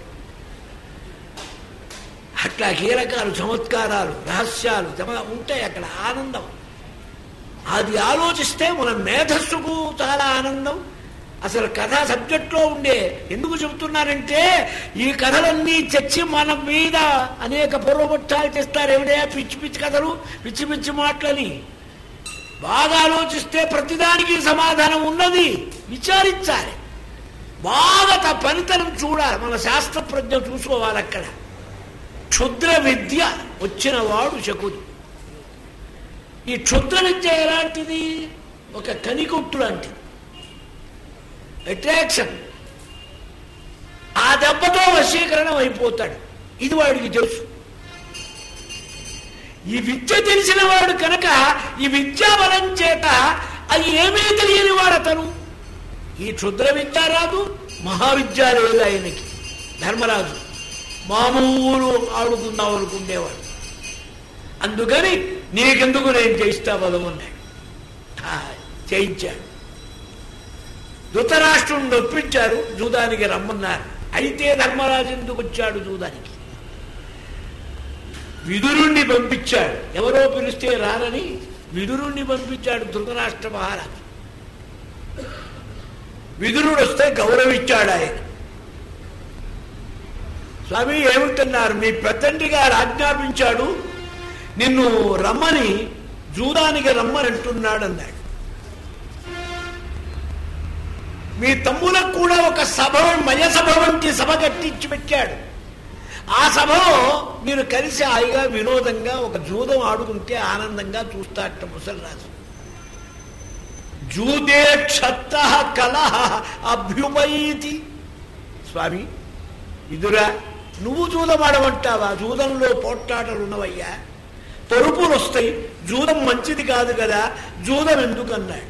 అట్లా కీలకాలు చమత్కారాలు రహస్యాలు జమ ఉంటాయి అక్కడ ఆనందం అది ఆలోచిస్తే మన మేధస్సుకు చాలా ఆనందం అసలు కథ సబ్జెక్ట్లో ఉండే ఎందుకు చెబుతున్నానంటే ఈ కథలన్నీ తెచ్చి మన మీద అనేక పూర్వపక్షాలు తెస్తారు ఏమిటే పిచ్చి పిచ్చి కథలు పిచ్చి పిచ్చి మాటలని బాగా ఆలోచిస్తే ప్రతిదానికి సమాధానం ఉన్నది విచారించాలి బాగా త- పనితనం చూడాలి మన శాస్త్ర ప్రజ్ఞ చూసుకోవాలి అక్కడ క్షుద్ర విద్య వచ్చిన వాడు శకుని ఈ క్షుద్ర విద్య ఎలాంటిది ఒక కనికొట్టు లాంటిది అట్రాక్షన్ ఆ దెబ్బతో వశీకరణం అయిపోతాడు ఇది వాడికి తెలుసు ఈ విద్య తెలిసిన వాడు కనుక ఈ విద్యా బలం చేత అది ఏమీ తెలియని వాడు అతను ఈ క్షుద్ర విద్య రాదు మహావిద్య లేదు ఆయనకి ధర్మరాజు మామూలు ఆడుకుందాం అనుకునేవాడు అందుకని నీకెందుకు నేను చేయిస్తా బలమన్నాడు ఆ, చేయించాడు ధృతరాష్ట్రుని నొప్పించారు జూదానికి రమ్మన్నారు అయితే ధర్మరాజు ఎందుకు వచ్చాడు జూదానికి విదురుణ్ణి పంపించాడు ఎవరో పిలిస్తే రారని విదురుణ్ణి పంపించాడు ధృతరాష్ట్ర మహారాజు విదురుడు వస్తే గౌరవించాడు ఆయన స్వామి ఏమంటున్నారు మీ పెద్దంటి గారు ఆజ్ఞాపించాడు నిన్ను రమ్మని జూదానికి రమ్మని అంటున్నాడు అన్నాడు మీ తమ్ములకు కూడా ఒక సభ మయ సభ వంటి సభ కట్టించి పెట్టాడు ఆ సభలో మీరు కలిసి హాయిగా వినోదంగా ఒక జూదం ఆడుకుంటే ఆనందంగా చూస్తాట ముసలిరాజు జూదే క్షత్త కలహ అభ్యుపైతి స్వామి ఇదురా నువ్వు జూదం ఆడమంటావా జూదంలో పోట్లాటలు ఉన్నవయ్యా తొరుపులు వస్తాయి జూదం మంచిది కాదు కదా జూదం ఎందుకన్నాడు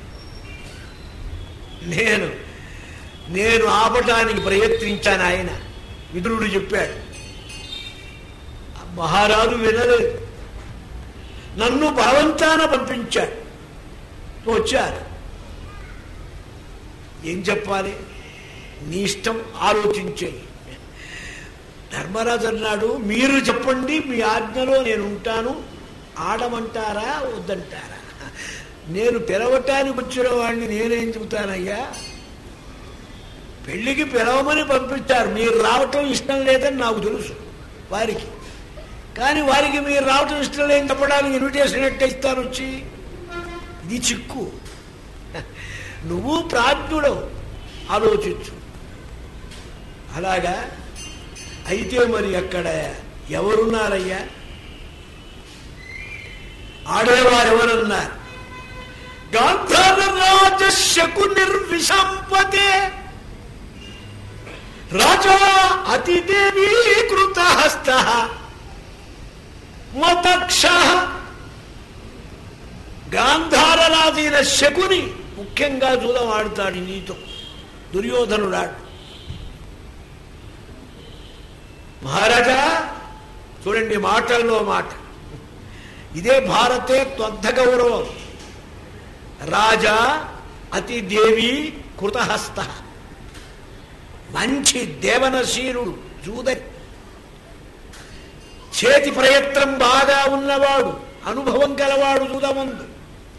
నేను నేను ఆపటానికి ప్రయత్నించాను ఆయన విదురుడు చెప్పాడు ఆ మహారాజు వినలేదు నన్ను బలవంతాన పంపించాడు వచ్చారు ఏం చెప్పాలి నీ ఇష్టం ఆలోచించేయి ధర్మరాజు అన్నాడు మీరు చెప్పండి మీ ఆజ్ఞలో నేను ఉంటాను ఆడమంటారా వద్దంటారా నేను పిలవటానికి వచ్చిన వాడిని నేనేం చెబుతానయ్యా పెళ్లికి పిలవమని పంపించారు మీరు రావటం ఇష్టం లేదని నాకు తెలుసు వారికి కానీ వారికి మీరు రావటం ఇష్టం లేని చెప్పడానికి ఇన్విటేషన్ ఎట్ట ఇస్తాను వచ్చి ఇది చిక్కు నువ్వు ప్రాజ్ఞుడవు ఆలోచించు అలాగా అయితే మరి అక్కడ ఎవరున్నారయ్యా ఆడేవారు ఎవరున్నారు గాంధార రాజ శకు నిర్విషంపతే రాజా అతిదేవీకృత హస్త మతక్ష గాంధారరాజైన శకుని ముఖ్యంగా జూదం ఆడుతాడు నీతో దుర్యోధనుడాడు మహారాజా చూడండి మాటల్లో మాట ఇదే భారతే త్వద్ధ గౌరవం రాజా అతి దేవి కృతహస్త మంచి దేవనశీరుడు జూద చేతి ప్రయత్నం బాగా ఉన్నవాడు అనుభవం గలవాడు జూదమందు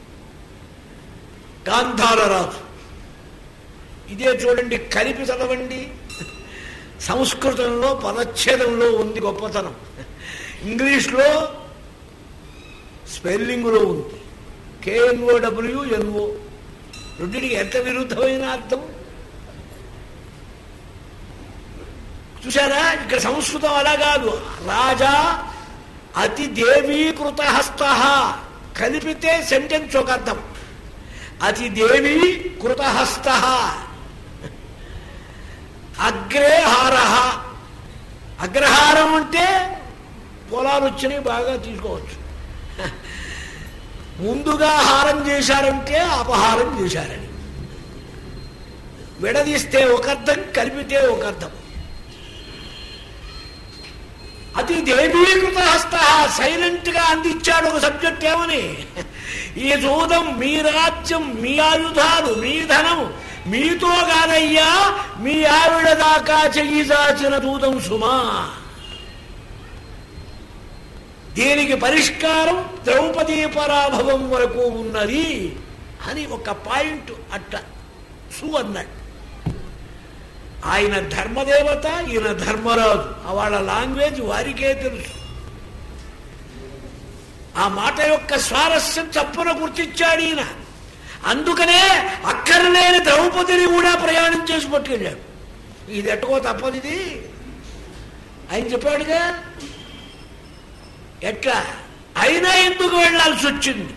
గాంధారరాజు ఇదే చూడండి కలిపి చదవండి సంస్కృతంలో పదచ్ఛేదంలో ఉంది గొప్పతనం ఇంగ్లీష్లో స్పెల్లింగ్లో ఉంది కేఎన్ఓ డబ్ల్యూ ఎన్ఓ రెండింటికి ఎంత విరుద్ధమైన అర్థం చూసారా ఇక్కడ సంస్కృతం అలా కాదు రాజా అతి దేవీకృత హస్త కలిపితే సెంటెన్స్ ఒక అర్థం అతి దేవీ కృతహస్త అగ్రే హార అగ్రహారం అంటే పొలాలు వచ్చినాయి బాగా తీసుకోవచ్చు ముందుగా హారం చేశారంటే అపహారం చేశారని విడదీస్తే ఒక అర్థం కలిపితే ఒక అర్థం అతి దేవీకృత హస్త సైలెంట్ గా అందించాడు ఒక సబ్జెక్ట్ ఏమని ఈ జూదం మీ రాజ్యం మీ ఆయుధాలు మీ ధనం మీతో కాదయ్యా మీ ఆవిడ దాకా చెయ్యి దాచిన దూతం సుమా దీనికి పరిష్కారం ద్రౌపదీ పరాభవం వరకు ఉన్నది అని ఒక పాయింట్ అట్ట సు అన్నాడు ఆయన ధర్మదేవత ఈయన ధర్మరాజు ఆ వాళ్ళ లాంగ్వేజ్ వారికే తెలుసు ఆ మాట యొక్క స్వారస్యం చప్పున గుర్తించాడు ఈయన అందుకనే అక్కర్లేని ద్రౌపదిని కూడా ప్రయాణం చేసి పట్టుకెళ్ళాడు ఇది ఎట్టుకో తప్పదు ఇది ఆయన చెప్పాడుగా ఎట్లా అయినా ఎందుకు వెళ్లాల్సి వచ్చింది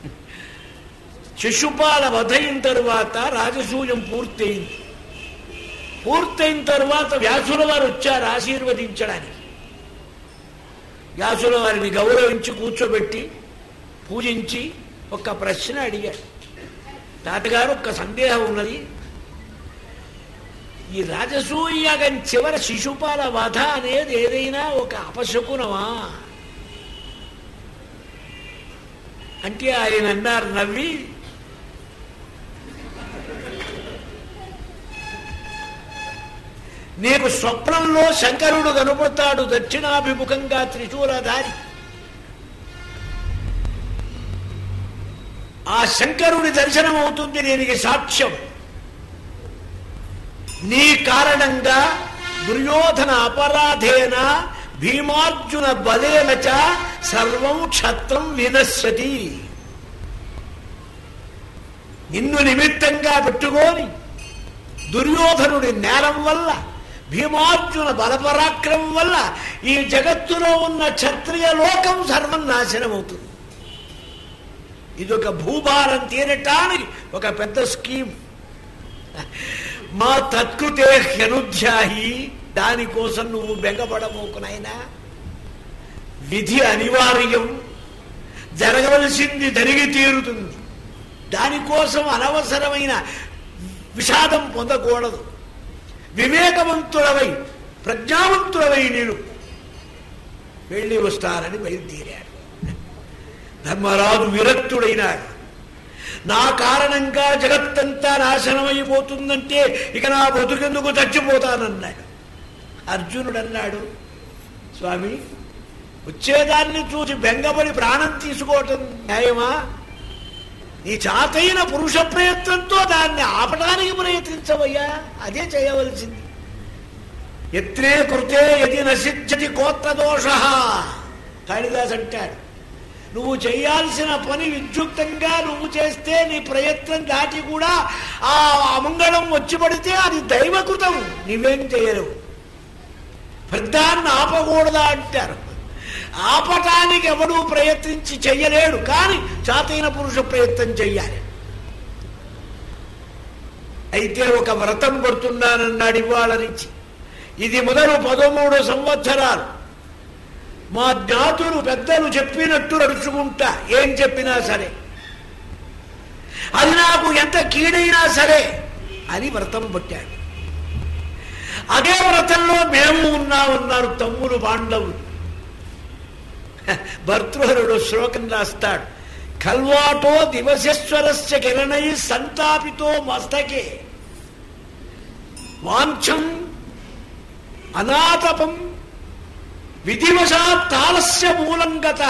శిశుపాల వధయిన తరువాత రాజసూయం పూర్తయింది పూర్తయిన తరువాత వ్యాసుల వారు వచ్చారు ఆశీర్వదించడానికి వ్యాసుల వారిని గౌరవించి కూర్చోబెట్టి పూజించి ఒక ప్రశ్న అడిగాడు తాతగారు ఒక్క సందేహం ఉన్నది ఈ రాజసూయాగం చివర శిశుపాల వధ అనేది ఏదైనా ఒక అపశకునమా అంటే ఆయన అన్నారు నవ్వి నీకు స్వప్నంలో శంకరుడు కనపడతాడు దక్షిణాభిముఖంగా త్రిశూలధారి ఆ శంకరుడి దర్శనం అవుతుంది దీనికి సాక్ష్యం నీ కారణంగా దుర్యోధన అపరాధేన భీమార్జున బలేన చ సర్వం క్షత్రం వినశ్యతి నిన్ను నిమిత్తంగా పెట్టుకొని దుర్యోధనుడి నేరం వల్ల భీమార్జున బలపరాక్రమం వల్ల ఈ జగత్తులో ఉన్న క్షత్రియ లోకం సర్వం నాశనం అవుతుంది ఇది ఒక భూభారం తీరటానికి ఒక పెద్ద స్కీమ్ మా తత్కృతే హ్యనుధ్యాహి దానికోసం నువ్వు బెంగపడబోకు నాయనా విధి అనివార్యం జరగవలసింది జరిగి తీరుతుంది దానికోసం అనవసరమైన విషాదం పొందకూడదు వివేకవంతుడవై ప్రజ్ఞావంతుడవై నేను వెళ్ళి వస్తానని బయలుదేరాడు ధర్మరాజు విరక్తుడైనాడు నా కారణంగా జగత్తంతా నాశనమైపోతుందంటే ఇక నా బతుకెందుకు చచ్చిపోతానన్నాడు అర్జునుడు అన్నాడు స్వామి వచ్చేదాన్ని చూసి బెంగపడి ప్రాణం తీసుకోవటం న్యాయమా నీ చాతైన పురుష ప్రయత్నంతో దాన్ని ఆపడానికి ప్రయత్నించవయ్యా అదే చేయవలసింది ఎత్రే కృతే యది నశించతి కోత్రదోష కాళిదాస్ అంటాడు నువ్వు చేయాల్సిన పని విద్యుక్తంగా నువ్వు చేస్తే నీ ప్రయత్నం దాటి కూడా ఆ అమంగళం వచ్చి పడితే అది దైవకృతం నువ్వేం చేయలేవు పెద్దాన్ని ఆపకూడదా అంటారు ఆపటానికి ఎవడూ ప్రయత్నించి చెయ్యలేడు కానీ చాతైన పురుష ప్రయత్నం చెయ్యాలి అయితే ఒక వ్రతం కొడుతున్నానన్నాడు ఇవాళ నుంచి ఇది మొదలు పదమూడు సంవత్సరాలు మా జ్ఞాతులు పెద్దలు చెప్పినట్టు నడుచుకుంటా ఏం చెప్పినా సరే అది నాకు ఎంత కీడైనా సరే అని వ్రతం పట్టాడు అదే వ్రతంలో మేము ఉన్నామన్నారు తమ్ముడు పాండవులు భర్తృహరుడు శ్లోకం రాస్తాడు కల్వాటో దివసేశ్వరస్య కిరణై సంతాపితో మస్తకే వాంఛం అనాతపం విధివశాత్ తాళస్య మూలం గత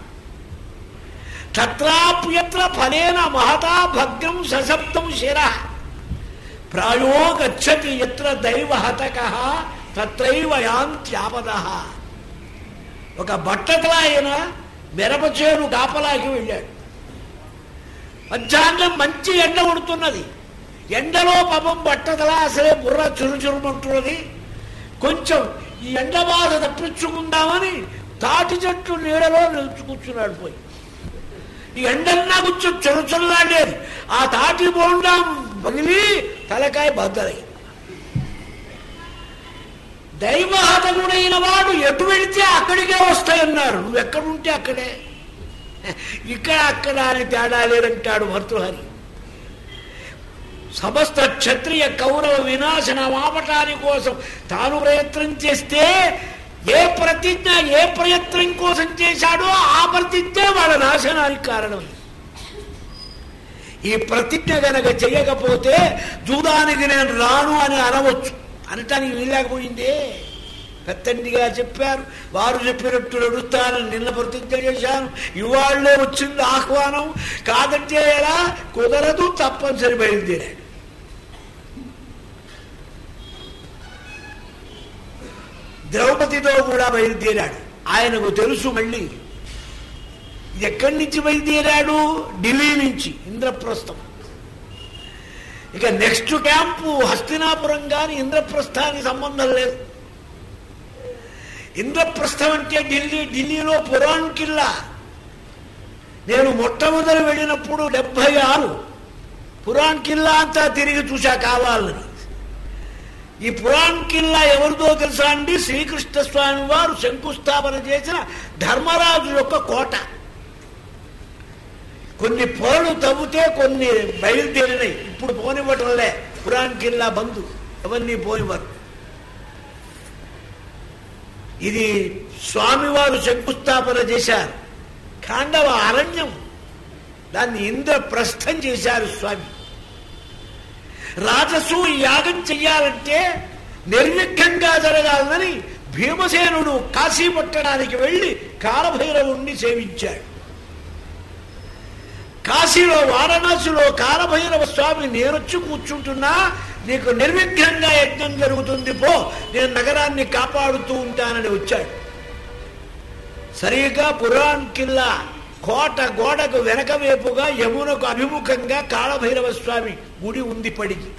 తత్రాప్యత్ర ఫలేన మహతా భగ్నం సశబ్దం శిర ప్రాయో గచ్చతి ఎత్ర దైవహతక తత్రైవ యాంత్యాపద ఒక బట్టతల ఆయన మిరపచేరు కాపలాకి వెళ్ళాడు మధ్యాహ్నం మంచి ఎండ కొడుతున్నది ఎండలో పాపం బట్టతల అసలే బుర్ర చురుచురుమంటున్నది కొంచెం ఈ ఎండ బాధ తప్పించుకుందామని తాటి చెట్టు నీడలో నిలిచి కూర్చున్నాడు పోయి ఈ ఎండన్నా కొంచెం చురుచుల్లాడేది ఆ తాటి బోండా పగిలి తలకాయ బద్దలై దైవహతకుడైన వాడు ఎటు వెళితే అక్కడికే వస్తాయన్నారు నువ్వు ఎక్కడుంటే అక్కడే ఇక్కడ అక్కడ అని తేడా లేదంటాడు భర్తృహరి సమస్త క్షత్రియ కౌరవ వినాశనం ఆపటాని కోసం తాను ప్రయత్నం చేస్తే ఏ ప్రతిజ్ఞ ఏ ప్రయత్నం కోసం చేశాడో ఆ ప్రతిజ్ఞ వాళ్ళ నాశనానికి కారణం ఈ ప్రతిజ్ఞ గనక చేయకపోతే జూదానికి నేను రాను అని అనవచ్చు అనటానికి వీల్లేకపోయిందే పెత్తండిగా చెప్పారు వారు చెప్పినట్టు నడుస్తానని నిన్న ప్రతిజ్ఞ చేశాను ఇవాళ్లే వచ్చింది ఆహ్వానం కాదంటే ఎలా కుదరదు తప్పనిసరి బయలుదేరాడు ద్రౌపదితో కూడా బయలుదేరాడు ఆయనకు తెలుసు మళ్ళీ ఇది ఎక్కడి నుంచి బయలుదేరాడు ఢిల్లీ నుంచి ఇంద్రప్రస్థం ఇక నెక్స్ట్ క్యాంపు హస్తినాపురం కానీ ఇంద్రప్రస్థానికి సంబంధం లేదు ఇంద్రప్రస్థం అంటే ఢిల్లీ ఢిల్లీలో పురాణ్ కిల్లా నేను మొట్టమొదలు వెళ్ళినప్పుడు డెబ్బై ఆరు పురాణ్ కిల్లా అంతా తిరిగి చూశా కావాలని ఈ పురాణ్ కిల్లా ఎవరిదో తెలుసా అండి శ్రీకృష్ణ స్వామి వారు శంకుస్థాపన చేసిన ధర్మరాజు యొక్క కోట కొన్ని పొరలు తవ్వితే కొన్ని బయలుదేరినాయి ఇప్పుడు పోనివ్వటంలే పురాణ్ కిల్లా బంధు ఎవరిని పోనివ్వరు ఇది స్వామివారు శంకుస్థాపన చేశారు ఖాండవ అరణ్యం దాన్ని ఇంద్రప్రస్థం చేశారు స్వామి రాజసు యాగం చెయ్యాలంటే నిర్విఘ్నంగా జరగాలని భీమసేనుడు కాశీ పట్టడానికి వెళ్ళి కాలభైరవుణ్ణి సేవించాడు కాశీలో వారణాసిలో కాలభైరవ స్వామి నేనొచ్చి కూర్చుంటున్నా నీకు నిర్విఘ్నంగా యజ్ఞం జరుగుతుంది పో నేను నగరాన్ని కాపాడుతూ ఉంటానని వచ్చాడు సరిగా పురాణ్ కిల్లా కోట గోడకు వెనక వైపుగా యమునకు అభిముఖంగా కాళభైరవ స్వామి గుడి ఉంది పడికి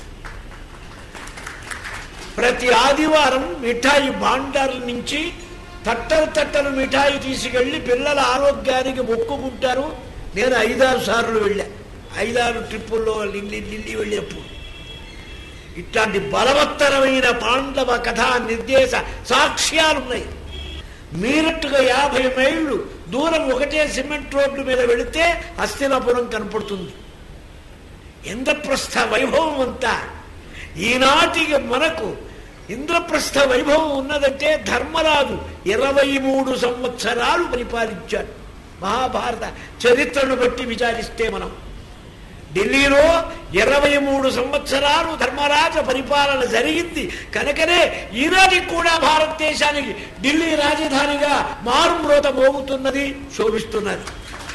ప్రతి ఆదివారం మిఠాయి భాండార్ల నుంచి తట్టలు తట్టలు మిఠాయి తీసుకెళ్లి పిల్లల ఆరోగ్యానికి మొక్కుకుంటారు నేను ఐదారు సార్లు వెళ్ళా ఐదారు ట్రిప్పుల్లో లిల్లి లిల్లి వెళ్ళేప్పుడు ఇట్లాంటి బలవత్తరమైన పాండవ కథా నిర్దేశ సాక్ష్యాలున్నాయి మీరట్టుగా యాభై మైళ్ళు దూరం ఒకటే సిమెంట్ రోడ్డు మీద వెళితే హస్తినాపురం కనపడుతుంది ఇంద్రప్రస్థ వైభవం అంతా ఈనాటికి మనకు ఇంద్రప్రస్థ వైభవం ఉన్నదంటే ధర్మరాజు ఇరవై మూడు సంవత్సరాలు పరిపాలించాడు మహాభారత చరిత్రను బట్టి విచారిస్తే మనం ఢిల్లీలో ఇరవై మూడు సంవత్సరాలు ధర్మరాజ పరిపాలన జరిగింది కనుకనే ఈనాటికి కూడా భారతదేశానికి ఢిల్లీ రాజధానిగా మారుమ్రోత మోగుతున్నది శోభిస్తున్నది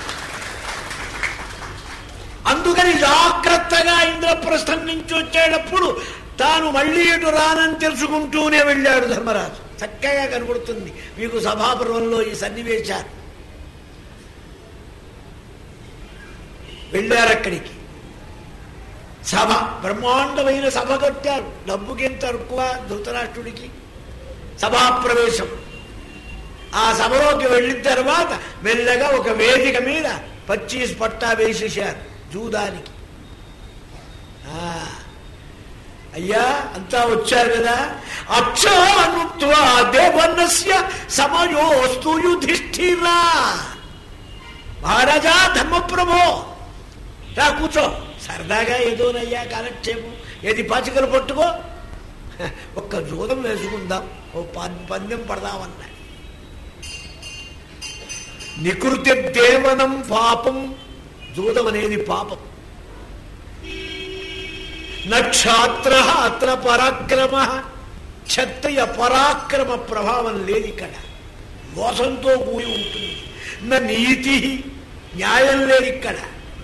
అందుకని జాగ్రత్తగా ఇంద్రప్రస్థం నుంచి వచ్చేటప్పుడు తాను మళ్ళీ ఇటు రానని తెలుసుకుంటూనే వెళ్ళాడు ధర్మరాజు చక్కగా కనబడుతుంది మీకు సభాపర్వంలో ఈ సన్నివేశాలు వెళ్ళారు అక్కడికి సభ బ్రహ్మాండమైన సభ కట్టారు డబ్బుకి ఎంత తక్కువ ధృతరాష్ట్రుడికి సభాప్రవేశం ఆ సభలోకి వెళ్ళిన తర్వాత మెల్లగా ఒక వేదిక మీద పచ్చీస్ పట్టా వేసేశారు జూదానికి ఆ, అయ్యా అంతా వచ్చారు కదా అక్షానుత్వా దేవన్నస్య సమయోస్తు యుధిష్ఠిరా మహారాజా ధర్మప్రభో రా కూర్చో సరదాగా ఏదోనయ్యా కాలక్షేపం ఏది పాచికలు పట్టుకో హ, ఒక్క జూదం వేసుకుందాం ఓ పం- పందెం పడదామన్నా నికృతి దేవనం పాపం జూదం అనేది పాపం నక్షాత్ర అత్ర పరాక్రమ క్షత్రియ పరాక్రమ ప్రభావం లేదు ఇక్కడ మోసంతో కూడి ఉంటుంది నా నీతి న్యాయం లేదు ఇక్కడ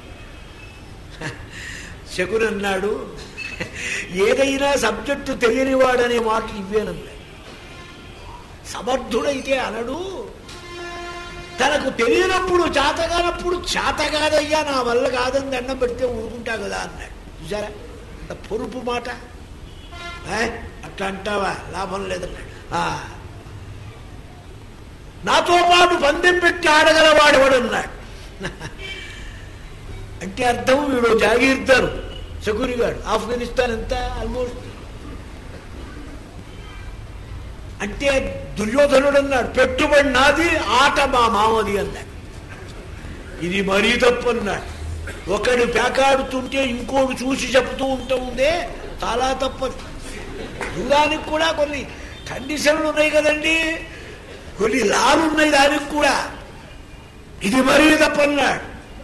శకుని అన్నాడు ఏదైనా సబ్జెక్టు తెలియని వాడనే మాట ఇవ్వేనన్నాడు సమర్థుడైతే అనడు తనకు తెలియనప్పుడు చేతగానప్పుడు చేత కాదయ్యా నా వల్ల కాదని దండం పెడితే ఊరుకుంటా కదా అన్నాడు చూసారా అంత పొరుపు మాట ఏ? అట్లా అంటావా లాభం లేదన్నాడు ఆ. నాతో పాటు పందెం పెట్టి ఆడగలవాడు ఎవడన్నాడు అంటే అర్థం వీడు జాగీర్దారు శకురిగాడు ఆఫ్ఘనిస్తాన్ ఎంత ఆల్మోస్ట్ అంటే దుర్యోధనుడు అన్నాడు పెట్టుబడి నాది ఆట మా మామది అన్నాడు ఇది మరీ తప్పు అన్నాడు ఒకడు పేకాడుతుంటే ఇంకోడు చూసి చెప్తూ ఉంటూ ఉందే చాలా తప్పదు దూరానికి కూడా కొన్ని కండిషన్లు ఉన్నాయి కదండి కొన్ని లాలు ఉన్నాయి దానికి కూడా ఇది మరీ తప్పన్నాడు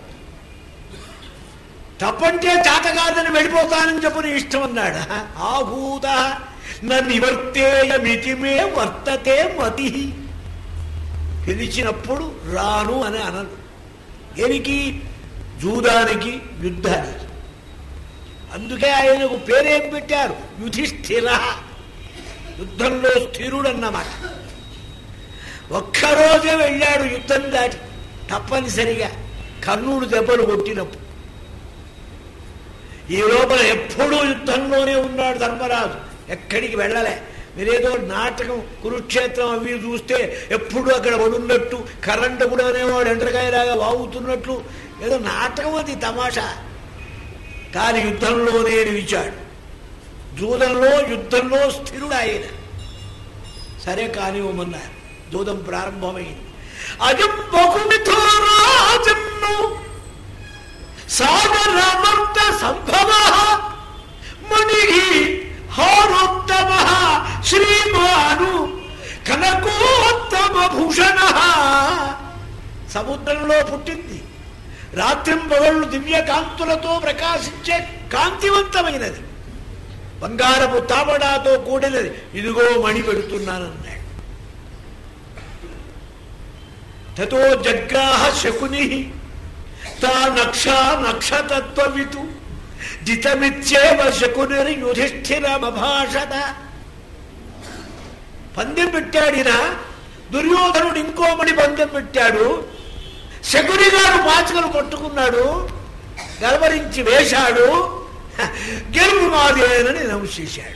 తప్పంటే చేత కాదని వెళ్ళిపోతానని చెప్పు నీ ఇష్టం అన్నాడు ఆభూత నివర్తేయ మితిమే వర్తతే మతి పిలిచినప్పుడు రాను అని అనడు దేనికి జూదానికి యుద్ధానికి అందుకే ఆయనకు పేరేం పెట్టారు యుధిష్ఠిర యుద్ధంలో స్థిరుడు అన్నమాట ఒక్కరోజే వెళ్ళాడు యుద్ధం దాటి తప్పనిసరిగా కర్ణుడు దెబ్బలు కొట్టినప్పుడు ఈ లోపల ఎప్పుడూ యుద్ధంలోనే ఉన్నాడు ధర్మరాజు ఎక్కడికి వెళ్ళలే మీరేదో నాటకం కురుక్షేత్రం అవి చూస్తే ఎప్పుడు అక్కడ పడున్నట్టు కరెంటు కూడా అనేవాడు ఎండ్రకాయలాగా వాగుతున్నట్లు ఏదో నాటకం అది తమాషా కానీ యుద్ధంలోనే నిలిచాడు జూదంలో యుద్ధంలో స్థిరుడు ఆయన సరే కానివ్వమన్నారు జూదం ప్రారంభమైంది అజం బహుమిథో రాజన్ను సాగరమర్త సంభవ మణి హారోత్తమ శ్రీమాను కనకోత్తమ భూషణ సముద్రంలో పుట్టింది రాత్రింపగళ్ళు దివ్య కాంతులతో ప్రకాశించే కాంతివంతమైనది బంగారపు తాబడాతో కూడినది ఇదిగో మణి పెడుతున్నానన్నాడు తతో జగ్రాహ శకుని తా నక్ష నక్షతత్వవితు జితమిత్యేవ శకునిర్ యుధిష్ఠిరమభాషత పందెం పెట్టాడిన దుర్యోధనుడు ఇంకోమడి పందెం పెట్టాడు శకుని గారు పాచికలు పట్టుకున్నాడు గర్వరించి వేశాడు గెలుపు మాదేనని నమశేశాడు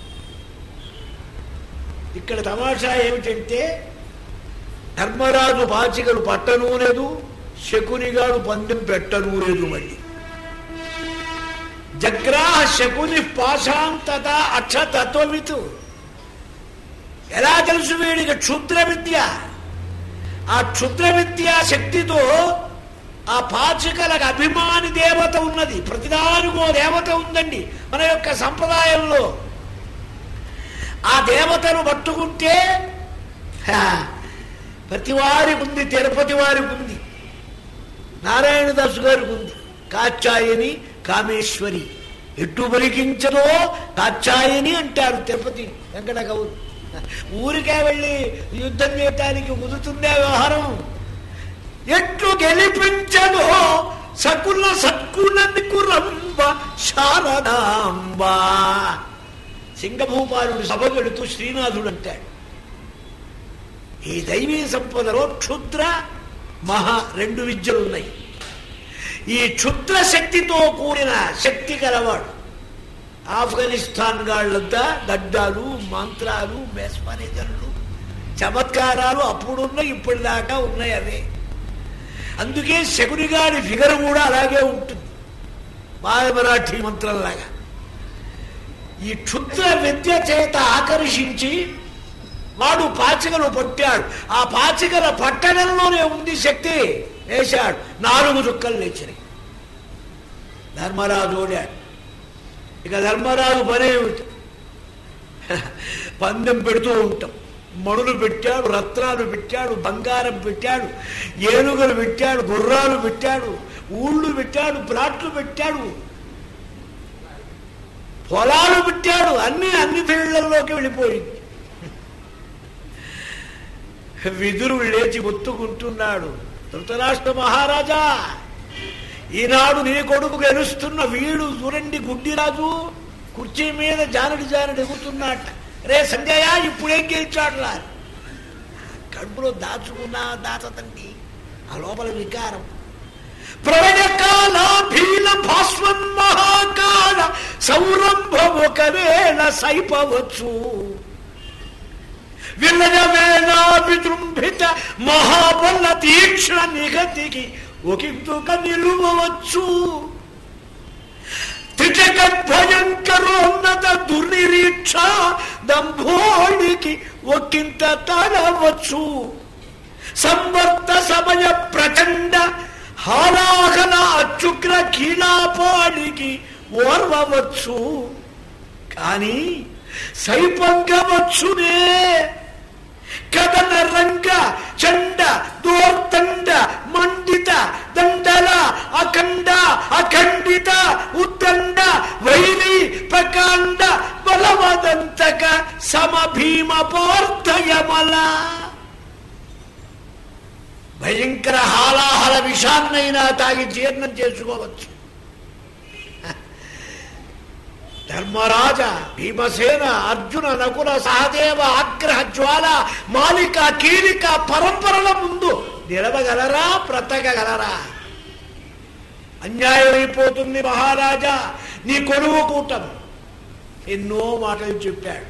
ఇక్కడ తమాషా ఏమిటంటే ధర్మరాజు పాచికలు పట్టనూ లేదు శకుని గారు పందెం పెట్టనూ లేదు మళ్ళీ జగ్రాహ శకుని పాశాంతత అక్షతత్వమితు ఎలా తెలుసు వీడికి క్షుద్ర విద్య ఆ క్షుద్ర విద్యా శక్తితో ఆ పాచికలకు అభిమాని దేవత ఉన్నది ప్రతిదానికో దేవత ఉందండి మన యొక్క సంప్రదాయంలో ఆ దేవతను పట్టుకుంటే హా, ప్రతి వారికి ఉంది తిరుపతి వారికి ఉంది నారాయణదాసు గారికి ఉంది కాచాయని కామేశ్వరి ఎట్టు పలికించదో కాచాయని అంటారు తిరుపతి వెంకట కవులు ఊరికే వెళ్ళి యుద్ధం చేయటానికి కుదురుతుందే వ్యవహారం ఎట్లు గెలిపించదో సకుల సత్కుల నికురంబ శారదాంబ సింగభూపాలుడు సభకు వెళుతూ శ్రీనాథుడు అంటాడు ఈ దైవీ సంపదలో క్షుద్ర మహా రెండు విద్యలు ఉన్నాయి ఈ క్షుద్ర శక్తితో కూడిన శక్తి గలవాడు ఆఫ్ఘనిస్తాన్ గాళ్ళంతా గడ్డాలు మంత్రాలు మెస్మరిజన్లు చమత్కారాలు అప్పుడున్నాయి ఇప్పటిదాకా ఉన్నాయి అవే అందుకే శకుని గారి ఫిగర్ కూడా అలాగే ఉంటుంది మాయమరాఠీ మంత్రంలాగా ఈ క్షుద్ర విద్య చేత ఆకర్షించి వాడు పాచికలు పట్టాడు ఆ పాచికల పట్టణంలోనే ఉంది శక్తి వేశాడు నాలుగు చుక్కలు లేచినాయి ధర్మరాజు ఓడాడు ఇక ధర్మరాజు పనేమిటి పందెం పెడుతూ ఉంటాం మణులు పెట్టాడు రత్నాలు పెట్టాడు బంగారం పెట్టాడు ఏనుగులు పెట్టాడు గుర్రాలు పెట్టాడు ఊళ్ళు పెట్టాడు ప్లాట్లు పెట్టాడు పొలాలు పెట్టాడు అన్ని అన్ని ఫీళ్లలోకి వెళ్ళిపోయింది విదురుడు లేచి ఒత్తుకుంటున్నాడు ధృతరాష్ట్ర మహారాజా ఈనాడు నీ కొడుకు గెలుస్తున్న వీడు చూడండి గుడ్డిరాజు కుర్చీ మీద జానడి జానడి ఎగుతున్నాట రే సంజయ ఇప్పుడేం గెలిచాడు రా కడుపులో దాచుకున్నా దాచతండి ఆ లోపల వికారం ప్రళయకాల భీల భాస్వన్ మహాకాల సౌరంభం ఒకవేళ సైపవచ్చు విలయ వేళ విజృంభిత మహాబల తీక్షణ నిగతికి ఒకందుక నిలువవచ్చు త్రిజగ భయంకరోన్నత దుర్నిరీక్ష దంభోళికి ఒకంత తడవచ్చు సంవర్త సమయ ప్రచండ హాలాహల అచ్చుగ్ర కీలాపాడికి ఓర్వవచ్చు కానీ సైపంగవచ్చునే కథన రంగ చండ దోర్తండ మండిత దండల అఖండ అఖండిత ఉద్దండ వైరి ప్రకాండ బలవదంతక సమభీమ పార్థయమల భయంకర హాలాహల విషాన్నైనా తాగి జీర్ణం చేసుకోవచ్చు ధర్మరాజ భీమసేన అర్జున నకుల సహదేవ ఆగ్రహ జ్వాల మాలిక కీలిక పరంపరల ముందు నిలవగలరా బ్రతకగలరా అన్యాయమైపోతుంది మహారాజా నీ కొలువు కూటం ఎన్నో మాటలు చెప్పాడు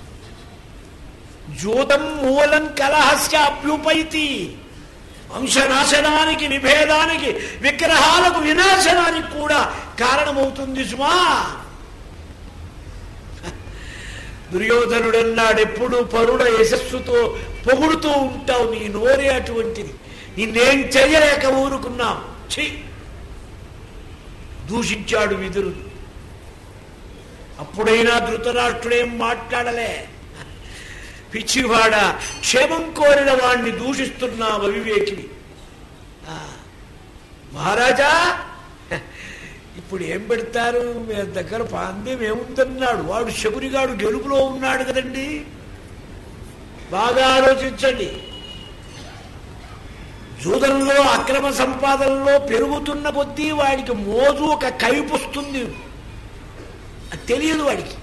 జూతం మూలం కలహస్య అభ్యుపైతి వంశనాశనానికి విభేదానికి విగ్రహాలకు వినాశనానికి కూడా కారణమవుతుంది సుమా దుర్యోధనుడు అన్నాడు ఎప్పుడు పరుడ యశస్సుతో పొగుడుతూ ఉంటావు నీ నోరే అటువంటిది నిన్నేం చెయ్యలేక ఊరుకున్నాం ఛీ దూషించాడు విదురుడు అప్పుడైనా ధృతరాష్ట్రుడేం మాట్లాడలే పిచ్చివాడ క్షేమం కోరిన వాణ్ణి దూషిస్తున్నావు అవివేకిని ఆ, మహారాజా ఇప్పుడు ఏం పెడతారు మీ దగ్గర పాంద్యం ఏముందన్నాడు వాడు శకునిగాడు గెలుపులో ఉన్నాడు కదండి బాగా ఆలోచించండి జూదంలో అక్రమ సంపాదనలో పెరుగుతున్న కొద్దీ వాడికి మోజు ఒక కైపు వస్తుంది అది తెలియదు వాడికి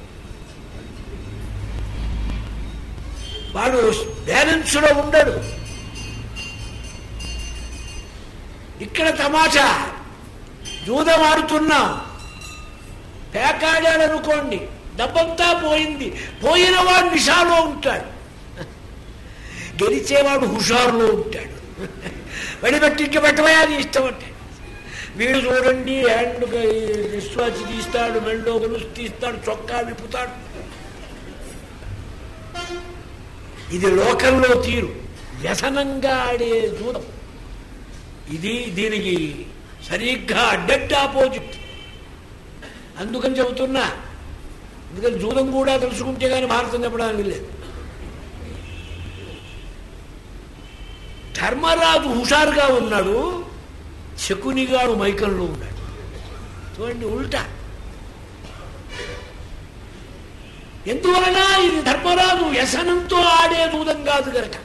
వాడు బ్యాలెన్స్లో ఉండడు ఇక్కడ తమాషా జూదం ఆడుతున్నాం పేకాడాడనుకోండి డబ్బంతా పోయింది పోయిన వాడు నిషాలో ఉంటాడు గెలిచేవాడు హుషారులో ఉంటాడు వడిపెట్టి ఇంక పెట్టవయా నీ ఇష్టం అంటే వీడు చూడండి హ్యాండ్ విశ్వాసి తీస్తాడు మెళ్ళో గొలుసు తీస్తాడు చొక్కా విప్పుతాడు ఇది లోకంలో తీరు వ్యసనంగా ఆడే జూదం ఇది దీనికి సరిగ్గా అడ్డడ్డ ఆపోజిట్ అందుకని చెబుతున్నా అందుకని జూదం కూడా తెలుసుకుంటే కానీ భారతం చెప్పడానికి లేదు ధర్మరాజు హుషారుగా ఉన్నాడు శకునిగాడు మైకంలో ఉన్నాడు చూడండి ఉల్టా ఎందువలన ఇది ధర్మరాజు వ్యసనంతో ఆడే దూదం కాదు గనక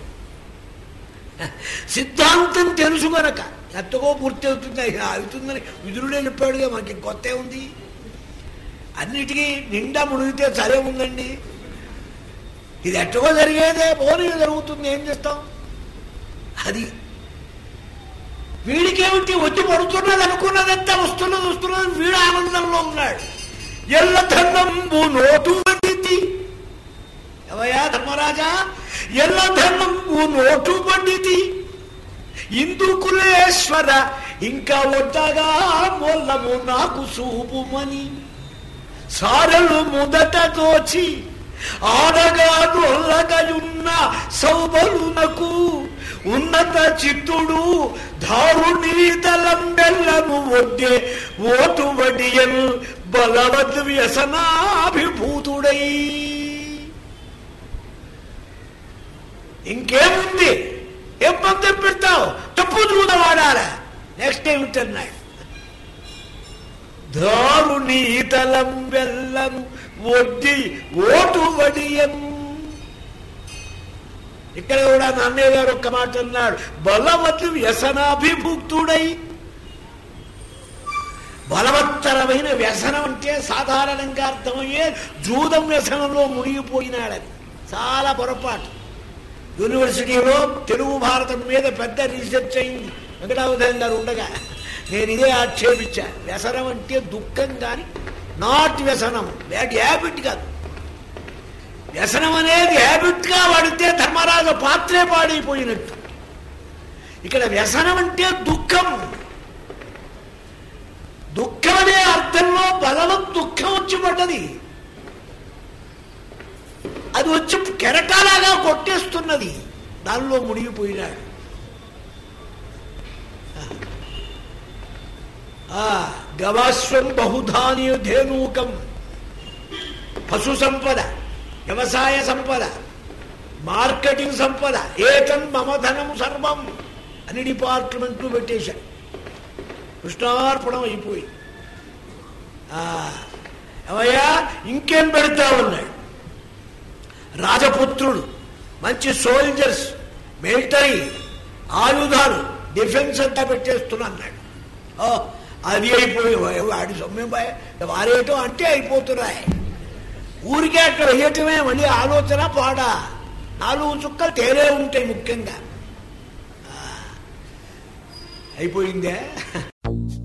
సిద్ధాంతం తెలుసు గనక ఎంతగో పూర్తి అవుతుంది అవుతుందని విదురుడే చెప్పాడుగా మనకి కొత్త ఉంది అన్నిటికీ నిండా మునిగితే సరే ఉందండి ఇది ఎట్టగో జరిగేదే పోనీ జరుగుతుంది ఏం చేస్తాం అది వీడికేమిటి వచ్చి పడుతున్నది అనుకున్నదంతా వస్తున్నది వస్తున్నది వీడు ఆనందంలో ఉన్నాడు ఎల్ల ధర్మంబు నోటు పండితి ఎవయా ధర్మరాజా ఎల్ల ధర్మంబు నోటు పండితి ఇందుకులేశ్వర ఇంకా వద్దగా మొల్లము నాకు చూపుమని సారలు మొదట దోచి ఆడగా నొల్లగయున్న సౌబలునకు ఉన్నత చిత్తుడు దారుణీ దళం బెల్లము ఒడ్డే ఓటు వడియల్ బలవద్ వ్యసనాభిభూతుడై ఇంకేముంది ఏం పంతం పెడతావు తప్పు దూద వాడాలా నెక్స్ట్ ఏమిటన్నాడు దారుణీతలం బెల్లం ఒడ్డి ఓటు వడియం ఇక్కడ కూడా నాన్నయ్య గారు ఒక్క మాట అన్నాడు బలవత్ వ్యసనాభిభుక్తుడై బలవత్తరమైన వ్యసనం అంటే సాధారణంగా అర్థమయ్యే జూదం వ్యసనంలో మునిగిపోయినాడని చాలా పొరపాటు యూనివర్సిటీలో తెలుగు భారతం మీద పెద్ద రీసెర్చ్ అయింది వెంకటావధాన్ గారు ఉండగా నేను ఇదే ఆక్షేపించా వ్యసనం అంటే దుఃఖం కానీ నాట్ వ్యసనం బ్యాడ్ హ్యాబిట్ కాదు వ్యసనం అనేది హ్యాబిట్గా వాడితే ధర్మరాజు పాత్రే పాడైపోయినట్టు ఇక్కడ వ్యసనం అంటే దుఃఖం దుఃఖం అనే అర్థంలో బలవం దుఃఖం వచ్చి పడ్డది అది వచ్చి కెరటాలాగా కొట్టేస్తున్నది దానిలో మునిగిపోయినాడు ఆ గవాశ్వం బహుధాని ధేనూకం పశు సంపద వ్యవసాయ సంపద మార్కెటింగ్ సంపద ఏతం మమధనం సర్వం అని డిపార్ట్మెంట్లు పెట్టేశాడు కృష్ణార్పణం అయిపోయి ఏమయ్యా ఇంకేం పెడతా ఉన్నాడు రాజపుత్రుడు మంచి సోల్జర్స్ మిలిటరీ ఆయుధాలు డిఫెన్స్ అంతా పెట్టేస్తున్నా అన్నాడు ఓ అది అయిపోయి వాడి సొమ్మెం బాయ్ వారేయటం అంటే అయిపోతున్నాయి ఊరికే అక్కడ వేయటమే మళ్ళీ ఆలోచన పాడా నాలుగు చుక్కలు తేలే ఉంటాయి ముఖ్యంగా ఆ, అయిపోయిందే